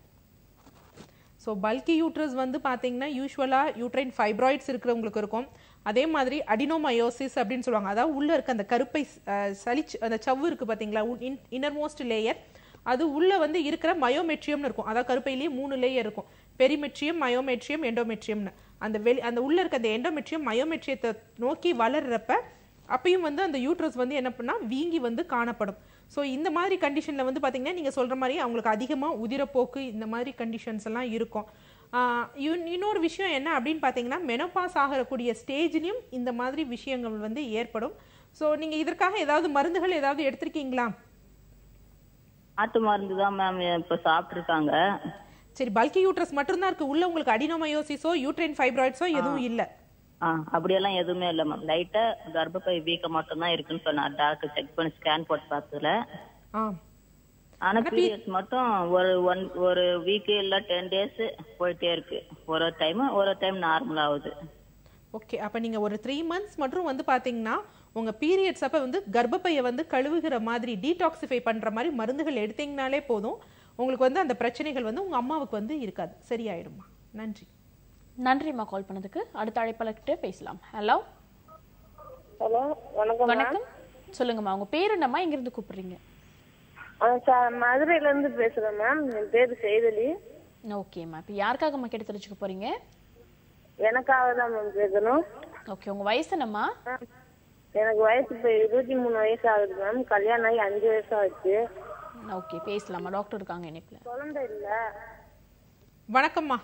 so bulky uterus வந்து பார்த்தீங்கன்னா யூஸ்வலாக யூட்ரைன் ஃபைப்ராய்ட்ஸ் இருக்கிறவங்களுக்கு இருக்கும் அதே மாதிரி அடினோமயோசிஸ் அப்படின்னு சொல்லுவாங்க அதாவது உள்ளே இருக்க அந்த கருப்பை அஹ், சளிச்சு அந்த சவ்வு இருக்குது பார்த்தீங்களா இன்னர்மோஸ்ட் லேயர் அது உள்ளே வந்து இருக்கிற மயோமெட்ரியம்னு இருக்கும் அதாவது கருப்பையிலேயே மூணு லேயர் இருக்கும் பெரிமெட்ரியம் மயோமெட்ரியம் எண்டோமெட்ரியம்னு அந்த வெளி அந்த உள்ளே இருக்க அந்த எண்டோமெட்ரியம் மயோமெட்ரியத்தை நோக்கி வளர்றப்ப அப்பயும் வந்து அந்த யூட்ரஸ் வந்து என்ன பண்ணா வீங்கி வந்து காணப்படும் ஸோ இந்த மாதிரி கண்டிஷனில் வந்து பார்த்தீங்கன்னா நீங்கள் சொல்கிற மாதிரி அவங்களுக்கு அதிகமாக உதிரப்போக்கு இந்த மாதிரி கண்டிஷன்ஸ் எல்லாம் இருக்கும் ஆஹ் இன்- இன்னொரு விஷயம் என்ன அப்படின்னு பார்த்தீங்கன்னா மெனோபாஸ் ஆகக்கூடிய ஸ்டேஜ்லையும் இந்த மாதிரி விஷயங்கள் வந்து ஏற்படும் ஸோ நீங்கள் இதற்காக ஏதாவது மருந்துகள் ஏதாவது எடுத்திருக்கீங்களா நாட்டு மருந்து தான் மேம் இப்ப சாப்பிட்டுருக்காங்க சரி பல்கி யூட்ரஸ் மட்டும்தான் இருக்கு உள்ள உங்களுக்கு அடினோமயோசிஸோ யூட்ரைன் ஃபைப்ராய்ட்ஸோ எதுவும் இல்லை ஆ அப்படியெல்லாம் எதுவுமே இல்ல மேம் லைட்டா கர்ப்பப்பை வீக்கம் மட்டும்தான் இருக்குன்னு சொன்னார் டாக்டர் செக் பண்ணி ஸ்கேன் போட்டு பார்த்ததுல ஆ ஆனா பீரியட்ஸ் மட்டும் ஒரு ஒன் ஒரு வீக் இல்ல டென் டேஸ் போயிட்டே இருக்கு ஒரு டைம் ஒரு டைம் நார்மல் ஆகுது ஓகே அப்போ நீங்கள் ஒரு த்ரீ மந்த்ஸ் மட்டும் வந்து பார்த்தீங்கன்னா உங்கள் பீரியட்ஸ் அப்போ வந்து கர்ப்பப்பையை வந்து கழுவுகிற மாதிரி டீடாக்சிஃபை பண்ணுற மாதிரி மருந்துகள் எடுத்தீங்கனாலே போதும் உங்களுக்கு வந்து அந்த பிரச்சனைகள் வந்து உங்கள் அம்மாவுக்கு வந்து இருக்காது சரியாயிடுமா நன்றி நன்றிம்மா கால் பண்ணதுக்கு அடுத்த அழைப்பாளர்கிட்ட பேசலாம் ஹலோ ஹலோ வணக்கம் வணக்கம் சொல்லுங்கம்மா உங்க பேர் என்னம்மா எங்க இருந்து கூப்பிடுறீங்க சார் மதுரையில இருந்து பேசுறேன் மேம் என் பேரு செய்தலி ஓகேம்மா இப்போ யாருக்காகம்மா கேட்டு தெரிஞ்சுக்க போறீங்க எனக்காக தான் மேம் கேட்கணும் ஓகே உங்க வயசு என்னம்மா எனக்கு வயசு இப்போ இருபத்தி மூணு வயசு ஆகுது மேம் கல்யாணம் ஆகி அஞ்சு வயசு ஆச்சு ஓகே பேசலாமா டாக்டர் இருக்காங்க இணைப்புல குழந்தை இல்ல வணக்கம்மா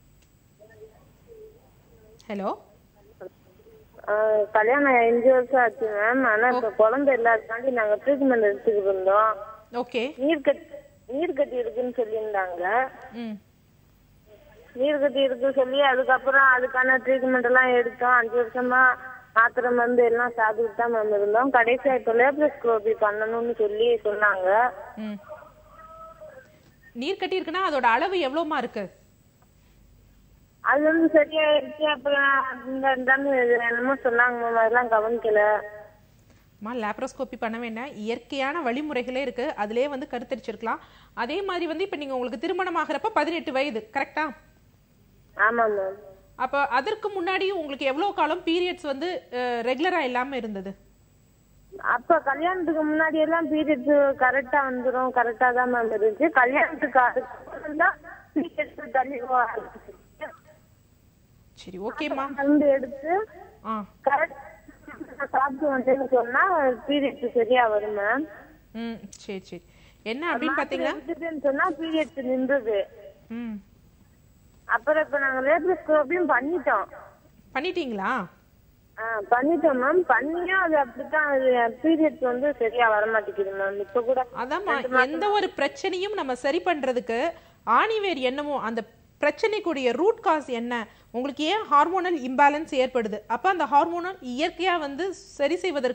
ஹலோ ஆஹ் கல்யாணம் ஆகி அஞ்சு வருஷம் ஆச்சு மேம் ஆனா இப்ப குழந்தை இல்லாததாண்டி நாங்க ட்ரீட்மெண்ட் எடுத்துக்கிட்டு இருந்தோம் ஓகே நீர் கட்டி நீர் கட்டி இருக்குன்னு சொல்லியிருந்தாங்க ம் நீர் கட்டி இருக்கு சொல்லி அதுக்கப்புறம் அதுக்கான ட்ரீட்மெண்ட் எல்லாம் எடுத்தோம் அஞ்சு வருஷமா மாத்திரை மருந்து எல்லாம் சாப்பிட்டுட்டு தான் மேம் இருந்தோம் கடைசியா இப்ப லேப்ரோஸ்கோபி பண்ணணும்னு சொல்லி சொன்னாங்க ம் நீர் கட்டி இருக்குன்னா அதோட அளவு எவ்வளோமா இருக்கு அது வந்து சரியாயிடுச்சு அப்புறம் இந்த இந்தான்னு என்னமோ சொன்னாங்க மேம் அதெல்லாம் கவனிக்கல அம்மா லேப்ரோஸ்கோபி பண்ண வேண்டாம் இயற்கையான வழிமுறைகளே இருக்கு அதிலே வந்து கருத்தரிச்சிருக்கலாம் அதே மாதிரி வந்து இப்போ நீங்கள் உங்களுக்கு திருமணம் ஆகிறப்ப பதினெட்டு வயது கரெக்டா ஆமா மேம் அப்போ அதற்கு முன்னாடி உங்களுக்கு எவ்வளோ காலம் பீரியட்ஸ் வந்து ரெகுலராக இல்லாமல் இருந்தது அப்ப கல்யாணத்துக்கு முன்னாடி எல்லாம் பீரியட்ஸ் கரெக்டா வந்துரும் கரெக்டா தான் மேம் இருந்துச்சு கல்யாணத்துக்கு அதுக்கப்புறம் தான் பீரியட்ஸ் தள்ளி போக ஆரம்பிச்சுச்சு. சரி ஓகேம்மா மருந்து எடுத்து ஆ கரெக்ட் சாப்பிட்டு வந்தேன்னு சொன்னா பீரியட்ஸ் சரியா வரும் மேம் ம் சரி சரி என்ன அப்படின்னு பார்த்தீங்கன்னா விட்டுட்டேன்னு சொன்னா பீரியட்ஸ் நின்றுது ம் அப்புறம் இப்ப நாங்க லேப்ரோஸ்கோப்பியும் பண்ணிட்டோம் பண்ணிட்டீங்களா ஆ, பண்ணிட்டோம் மேம் பண்ணியும் அது அப்படித்தான் பீரியட்ஸ் வந்து சரியா வர மாட்டேங்குது மேம் இப்ப கூட அதாம்மா எந்த ஒரு பிரச்சனையும் நம்ம சரி பண்றதுக்கு ஆணிவேர் என்னமோ அந்த பிரச்சனைக்குரிய ரூட் காஸ் என்ன உங்களுக்கு ஏன் ஹார்மோனல் இம்பேலன்ஸ் ஏற்படுது அப்போ அந்த ஹார்மோனல் இயற்கையாக வந்து சரி செய்வதற்கு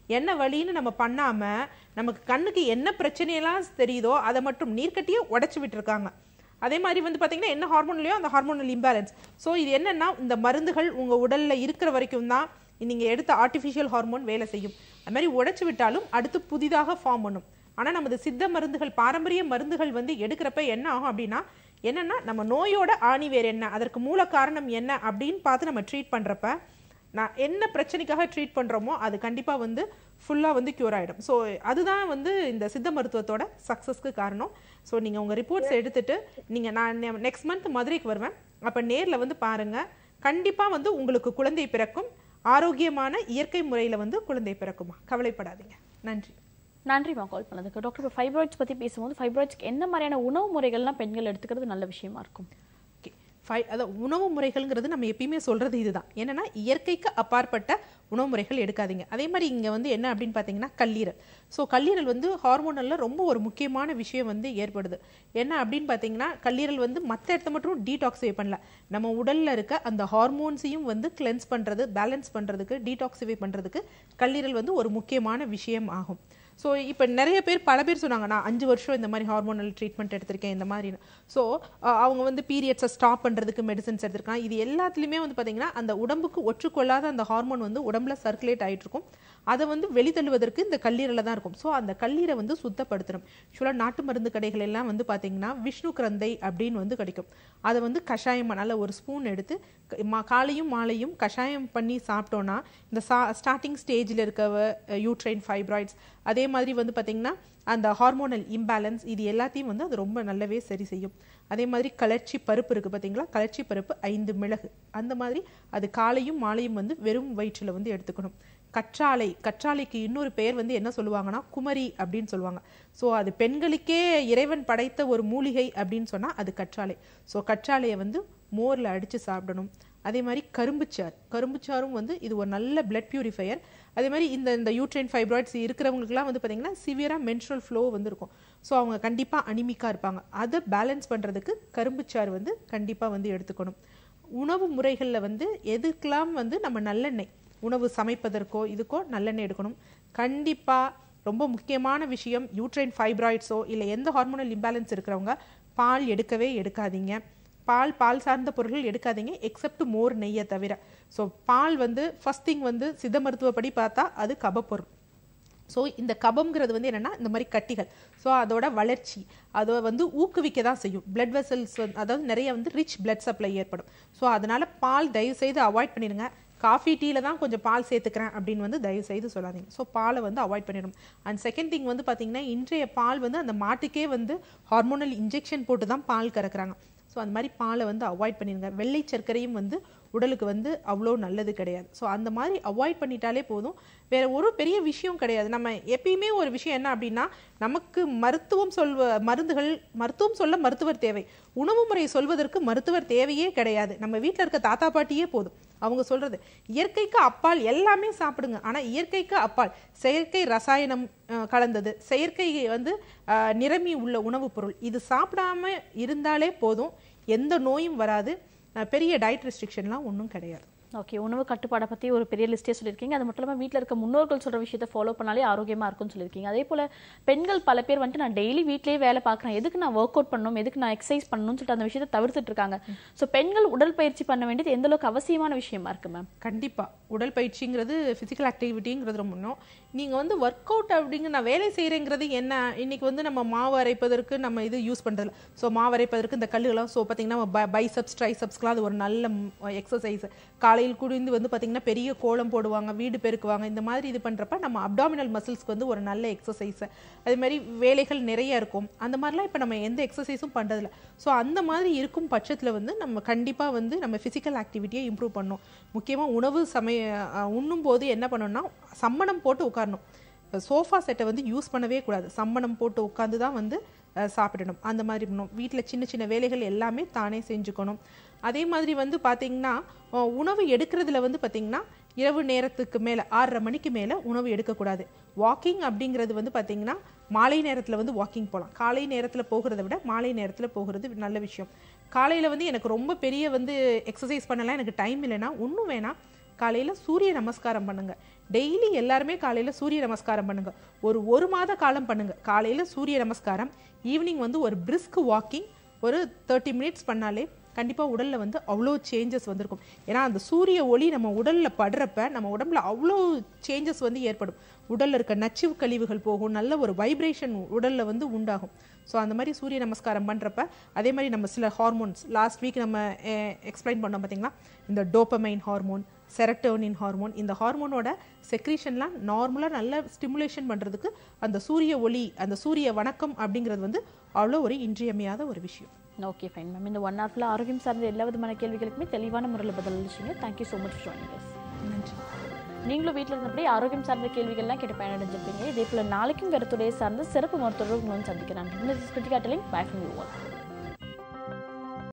என்ன வலின்னு நம்ம பண்ணாம நமக்கு கண்ணுக்கு என்ன பிரச்சனையெல்லாம் தெரியுதோ அதை மட்டும் நீர்க்கட்டியே உடைச்சு விட்டுருக்காங்க அதே மாதிரி வந்து பார்த்தீங்கன்னா என்ன ஹார்மோன்லையோ அந்த ஹார்மோனல் இம்பேலன்ஸ் ஸோ இது என்னன்னா இந்த மருந்துகள் உங்கள் உடலில் இருக்கிற வரைக்கும் தான் நீங்கள் எடுத்த ஆர்டிஃபிஷியல் ஹார்மோன் வேலை செய்யும் அது மாதிரி உடைச்சு விட்டாலும் அடுத்து புதிதாக ஃபார்ம் பண்ணும் ஆனால் நமது சித்த மருந்துகள் பாரம்பரிய மருந்துகள் வந்து எடுக்கிறப்ப என்ன ஆகும் அப்படின்னா என்னன்னா நம்ம நோயோட ஆணி வேறு என்ன அதற்கு மூல காரணம் என்ன அப்படின்னு பார்த்து நம்ம ட்ரீட் பண்ணுறப்ப நான் என்ன பிரச்சனைக்காக ட்ரீட் பண்ணுறோமோ அது கண்டிப்பாக வந்து ஃபுல்லாக வந்து க்யூர் ஆகிடும் ஸோ அதுதான் வந்து இந்த சித்த மருத்துவத்தோட சக்ஸஸ்க்கு காரணம் ஸோ நீங்கள் உங்கள் ரிப்போர்ட்ஸ் எடுத்துட்டு நீங்கள் நான் நெக்ஸ்ட் மந்த் மதுரைக்கு வருவேன் அப்போ நேரில் வந்து பாருங்கள் கண்டிப்பாக வந்து உங்களுக்கு குழந்தை பிறக்கும் ஆரோக்கியமான இயற்கை முறையில் வந்து குழந்தை பிறக்குமா கவலைப்படாதீங்க நன்றி நன்றிம்மா கால் பண்ணதுக்கு டாக்டர் இப்போ ஃபைப்ராய்ட்ஸ் பற்றி பேசும்போது ஃபைப்ராய்ட்ஸ்க்கு என்ன மாதிரியான உணவு முறைகள்லாம் பெண்கள் எடுத்துக்கிறது நல்ல விஷயமா இருக்கும் ஓகே ஃபை அதான் உணவு முறைகள்ங்கிறது நம்ம எப்பயுமே சொல்கிறது இதுதான் என்னன்னா இயற்கைக்கு அப்பாற்பட்ட உணவு முறைகள் எடுக்காதீங்க அதே மாதிரி இங்கே வந்து என்ன அப்படின்னு பார்த்தீங்கன்னா கல்லீரல் ஸோ கல்லீரல் வந்து ஹார்மோனலில் ரொம்ப ஒரு முக்கியமான விஷயம் வந்து ஏற்படுது என்ன அப்படின்னு பார்த்தீங்கன்னா கல்லீரல் வந்து மற்ற இடத்த மட்டும் டீடாக்சிஃபை பண்ணல நம்ம உடலில் இருக்க அந்த ஹார்மோன்ஸையும் வந்து கிளென்ஸ் பண்ணுறது பேலன்ஸ் பண்ணுறதுக்கு டீடாக்சிஃபை பண்ணுறதுக்கு கல்லீரல் வந்து ஒரு முக்கியமான விஷயம் ஆகும் ஸோ இப்போ நிறைய பேர் பல பேர் சொன்னாங்க நான் அஞ்சு வருஷம் இந்த மாதிரி ஹார்மோனல் ட்ரீட்மெண்ட் எடுத்திருக்கேன் இந்த மாதிரி ஸோ அவங்க வந்து பீரியட்ஸை ஸ்டாப் பண்ணுறதுக்கு மெடிசன்ஸ் எடுத்திருக்காங்க இது எல்லாத்துலேயுமே வந்து பார்த்தீங்கன்னா அந்த உடம்புக்கு ஒற்றுக்கொள்ளாத அந்த ஹார்மோன் வந்து உடம்புல சர்க்குலேட் ஆகிட்டு இருக்கும் அதை வந்து வெளித்தள்ளுவதற்கு இந்த கல்லீரலில் தான் இருக்கும் ஸோ அந்த கல்லீரை வந்து சுத்தப்படுத்தணும் ஆக்சுவலாக நாட்டு மருந்து கடைகள் எல்லாம் வந்து பார்த்தீங்கன்னா விஷ்ணு கிரந்தை அப்படின்னு வந்து கிடைக்கும் அதை வந்து கஷாயம் நல்ல ஒரு ஸ்பூன் எடுத்து க- மா- காலையும் மாலையும் கஷாயம் பண்ணி சாப்பிட்டோன்னா இந்த சா ஸ்டார்டிங் ஸ்டேஜில் இருக்க யூட்ரைன் ஃபைப்ராய்ட்ஸ் அதே மாதிரி வந்து பார்த்தீங்கன்னா அந்த ஹார்மோனல் இம்பேலன்ஸ் இது எல்லாத்தையும் வந்து அது ரொம்ப நல்லாவே சரி செய்யும் அதே மாதிரி கலர்ச்சி பருப்பு இருக்குது பார்த்தீங்களா கலர்ச்சி பருப்பு ஐந்து மிளகு அந்த மாதிரி அது காலையும் மாலையும் வந்து வெறும் வயிற்றில் வந்து எடுத்துக்கணும் கற்றாழை கற்றாழைக்கு இன்னொரு பெயர் வந்து என்ன சொல்லுவாங்கன்னா குமரி அப்படின்னு சொல்லுவாங்க ஸோ அது பெண்களுக்கே இறைவன் படைத்த ஒரு மூலிகை அப்படின்னு சொன்னால் அது கற்றாழை ஸோ கற்றாழையை வந்து மோரில் அடித்து சாப்பிடணும் அதே மாதிரி கரும்புச்சாறு கரும்புச்சாறும் வந்து இது ஒரு நல்ல பிளட் பியூரிஃபையர் அதே மாதிரி இந்த இந்த யூட்ரைன் ஃபைப்ராய்ட்ஸ் இருக்கிறவங்களுக்குலாம் வந்து பார்த்தீங்கன்னா சிவியராக மென்ஸ்ட்ரல் ஃப்ளோ வந்து இருக்கும் ஸோ அவங்க கண்டிப்பாக அனிமிக்காக இருப்பாங்க அதை பேலன்ஸ் பண்ணுறதுக்கு கரும்புச்சாறு வந்து கண்டிப்பாக வந்து எடுத்துக்கணும் உணவு முறைகளில் வந்து எதுக்கெல்லாம் வந்து நம்ம நல்லெண்ணெய் உணவு சமைப்பதற்கோ இதுக்கோ நல்லெண்ணெய் எடுக்கணும் கண்டிப்பாக ரொம்ப முக்கியமான விஷயம் யூட்ரைன் ஃபைப்ராய்ட்ஸோ இல்லை எந்த ஹார்மோனல் இம்பேலன்ஸ் இருக்கிறவங்க பால் எடுக்கவே எடுக்காதீங்க பால் பால் சார்ந்த பொருட்கள் எடுக்காதீங்க எக்ஸப்ட் மோர் நெய்யை தவிர ஸோ பால் வந்து ஃபர்ஸ்ட் திங் வந்து சித்த மருத்துவப்படி பார்த்தா அது கபப்பொருள் ஸோ இந்த கபம்ங்கிறது வந்து என்னன்னா இந்த மாதிரி கட்டிகள் ஸோ அதோட வளர்ச்சி அதை வந்து ஊக்குவிக்க தான் செய்யும் பிளட் வெசல்ஸ் அதாவது நிறைய வந்து ரிச் பிளட் சப்ளை ஏற்படும் ஸோ அதனால பால் தயவு செய்து அவாய்ட் பண்ணிடுங்க காஃபி டீல தான் கொஞ்சம் பால் சேர்த்துக்கிறேன் அப்படின்னு வந்து தயவு செய்து சொல்லாதீங்க ஸோ பாலை வந்து அவாய்ட் பண்ணிடணும் அண்ட் செகண்ட் திங் வந்து பார்த்தீங்கன்னா இன்றைய பால் வந்து அந்த மாட்டுக்கே வந்து ஹார்மோனல் இன்ஜெக்ஷன் போட்டு தான் பால் கறக்குறாங்க ஸோ அந்த மாதிரி பாலை வந்து அவாய்ட் பண்ணிடுங்க வெள்ளை சர்க்கரையும் வந்து உடலுக்கு வந்து அவ்வளோ நல்லது கிடையாது ஸோ அந்த மாதிரி அவாய்ட் பண்ணிட்டாலே போதும் வேற ஒரு பெரிய விஷயம் கிடையாது நம்ம எப்பயுமே ஒரு விஷயம் என்ன அப்படின்னா நமக்கு மருத்துவம் சொல்வ மருந்துகள் மருத்துவம் சொல்ல மருத்துவர் தேவை உணவு முறை சொல்வதற்கு மருத்துவர் தேவையே கிடையாது நம்ம வீட்டில் இருக்க தாத்தா பாட்டியே போதும் அவங்க சொல்றது இயற்கைக்கு அப்பால் எல்லாமே சாப்பிடுங்க ஆனா இயற்கைக்கு அப்பால் செயற்கை ரசாயனம் அஹ், கலந்தது செயற்கை வந்து அஹ், நிரம்பி உள்ள உணவுப் பொருள் இது சாப்பிடாம இருந்தாலே போதும் எந்த நோயும் வராது அஹ், பெரிய டயட் ரெஸ்ட்ரிக்ஷன்லாம் ஒன்றும் கிடையாது ஓகே உணவு கட்டுப்பாடை பற்றி ஒரு பெரிய லிஸ்ட்டே சொல்லியிருக்கீங்க அது மட்டும் இல்லாமல் வீட்டில் இருக்க முன்னோர்கள் சொல்கிற விஷயத்தை ஃபாலோ பண்ணாலே ஆரோக்கியமாக இருக்கும்னு சொல்லியிருக்கீங்க அதே போல் பெண்கள் பல பேர் வந்துட்டு நான் டெய்லி வீட்லேயே வேலை பார்க்குறேன் எதுக்கு நான் ஒர்க் அவுட் பண்ணணும் எதுக்கு நான் எக்ஸசைஸ் பண்ணணும்னு சொல்லிட்டு அந்த விஷயத்தை தவிர்த்துட்டு இருக்காங்க ஸோ பெண்கள் உடல் பயிற்சி பண்ண வேண்டியது எந்த அளவுக்கு அவசியமான விஷயமா இருக்கு மேம் கண்டிப்பா உடல் பயிற்சிங்கிறது ஃபிசிக்கல் ஆக்டிவிட்டிங்கிறது ரொம்ப முன்னும் நீங்க வந்து ஒர்க் அவுட் அப்படிங்க நான் வேலை செய்யறேங்கிறது என்ன இன்னைக்கு வந்து நம்ம மாவு அரைப்பதற்கு நம்ம இது யூஸ் பண்றது ஸோ மாவு அரைப்பதற்கு இந்த கல்லுகளாம் ஸோ பார்த்தீங்கன்னா பைசப்ஸ் ட்ரைசப்ஸ்க்குலாம் அது ஒரு நல்ல எக்ஸசைஸ் காலையில் குடிந்து வந்து பார்த்தீங்கன்னா பெரிய கோலம் போடுவாங்க வீடு பெருக்குவாங்க இந்த மாதிரி இது பண்றப்ப நம்ம அப்டாமினல் மசில்ஸ்க்கு வந்து ஒரு நல்ல எக்ஸசைஸ் அதே மாதிரி வேலைகள் நிறைய இருக்கும் அந்த மாதிரிலாம் இப்போ நம்ம எந்த எக்ஸசைஸும் பண்றதில்ல ஸோ அந்த மாதிரி இருக்கும் பட்சத்தில் வந்து நம்ம கண்டிப்பா வந்து நம்ம ஃபிசிக்கல் ஆக்டிவிட்டியை இம்ப்ரூவ் பண்ணணும் முக்கியமா உணவு சமய அஹ், உண்ணும் போது என்ன பண்ணணும்னா சம்மணம் போட்டு உட்காரணும் சோஃபா செட்டை வந்து யூஸ் பண்ணவே கூடாது சம்மணம் போட்டு உட்காந்து தான் வந்து அஹ், சாப்பிடணும் அந்த மாதிரி பண்ணணும் வீட்டில் சின்ன சின்ன வேலைகள் எல்லாமே தானே செஞ்சுக்கணும் அதே மாதிரி வந்து பார்த்தீங்கன்னா அஹ், உணவு எடுக்கிறதுல வந்து பார்த்தீங்கன்னா இரவு நேரத்துக்கு மேலே ஆறரை மணிக்கு மேலே உணவு எடுக்கக்கூடாது வாக்கிங் அப்படிங்கிறது வந்து பார்த்தீங்கன்னா மாலை நேரத்தில் வந்து வாக்கிங் போகலாம் காலை நேரத்தில் போகிறத விட மாலை நேரத்தில் போகிறது நல்ல விஷயம் காலையில் வந்து எனக்கு ரொம்ப பெரிய வந்து எக்ஸசைஸ் பண்ணலாம் எனக்கு டைம் இல்லைன்னா ஒன்றும் வேணாம் காலையில் சூரிய நமஸ்காரம் பண்ணுங்க டெய்லி எல்லாருமே காலையில சூரிய நமஸ்காரம் பண்ணுங்க ஒரு ஒரு மாத காலம் பண்ணுங்க காலையில சூரிய நமஸ்காரம் ஈவினிங் வந்து ஒரு பிரிஸ்க் வாக்கிங் ஒரு தேர்ட்டி மினிட்ஸ் பண்ணாலே கண்டிப்பாக உடலில் வந்து அவ்வளோ சேஞ்சஸ் வந்திருக்கும் ஏன்னா அந்த சூரிய ஒளி நம்ம உடலில் படுறப்ப நம்ம உடம்புல அவ்வளோ சேஞ்சஸ் வந்து ஏற்படும் உடலில் இருக்க நச்சுவு கழிவுகள் போகும் நல்ல ஒரு வைப்ரேஷன் உடலில் வந்து உண்டாகும் ஸோ அந்த மாதிரி சூரிய நமஸ்காரம் பண்ணுறப்ப அதே மாதிரி நம்ம சில ஹார்மோன்ஸ் லாஸ்ட் வீக் நம்ம எக்ஸ்பிளைன் பண்ணோம் பார்த்தீங்களா இந்த டோப்பமைன் ஹார்மோன் செரட்டோனின் ஹார்மோன் இந்த ஹார்மோனோட செக்ரீஷன்லாம் நார்மலாக நல்ல ஸ்டிமுலேஷன் பண்ணுறதுக்கு அந்த சூரிய ஒளி அந்த சூரிய வணக்கம் அப்படிங்கிறது வந்து அவ்வளோ ஒரு இன்றியமையாத ஒரு விஷயம் ஓகே ஃபைன் மேம் இந்த ஒன் ஹவர்ல ஆரோக்கியம் சார்ந்த எல்லா விதமான கேள்விகளுக்குமே தெளிவான முறையில் பதில் அளிச்சிங்க thank you so much for joining நன்றி நீங்களும் வீட்டில் இருந்தபடி ஆரோக்கியம் சார்ந்த கேள்விகள்லாம் கேட்டு பயனடைஞ்சிருப்பீங்க இதே போல நாளைக்கும் கருத்துடைய சார்ந்த சிறப்பு மருத்துவர்கள் உங்களை வந்து சந்திக்கிறேன் Kiruthika telling bye from you all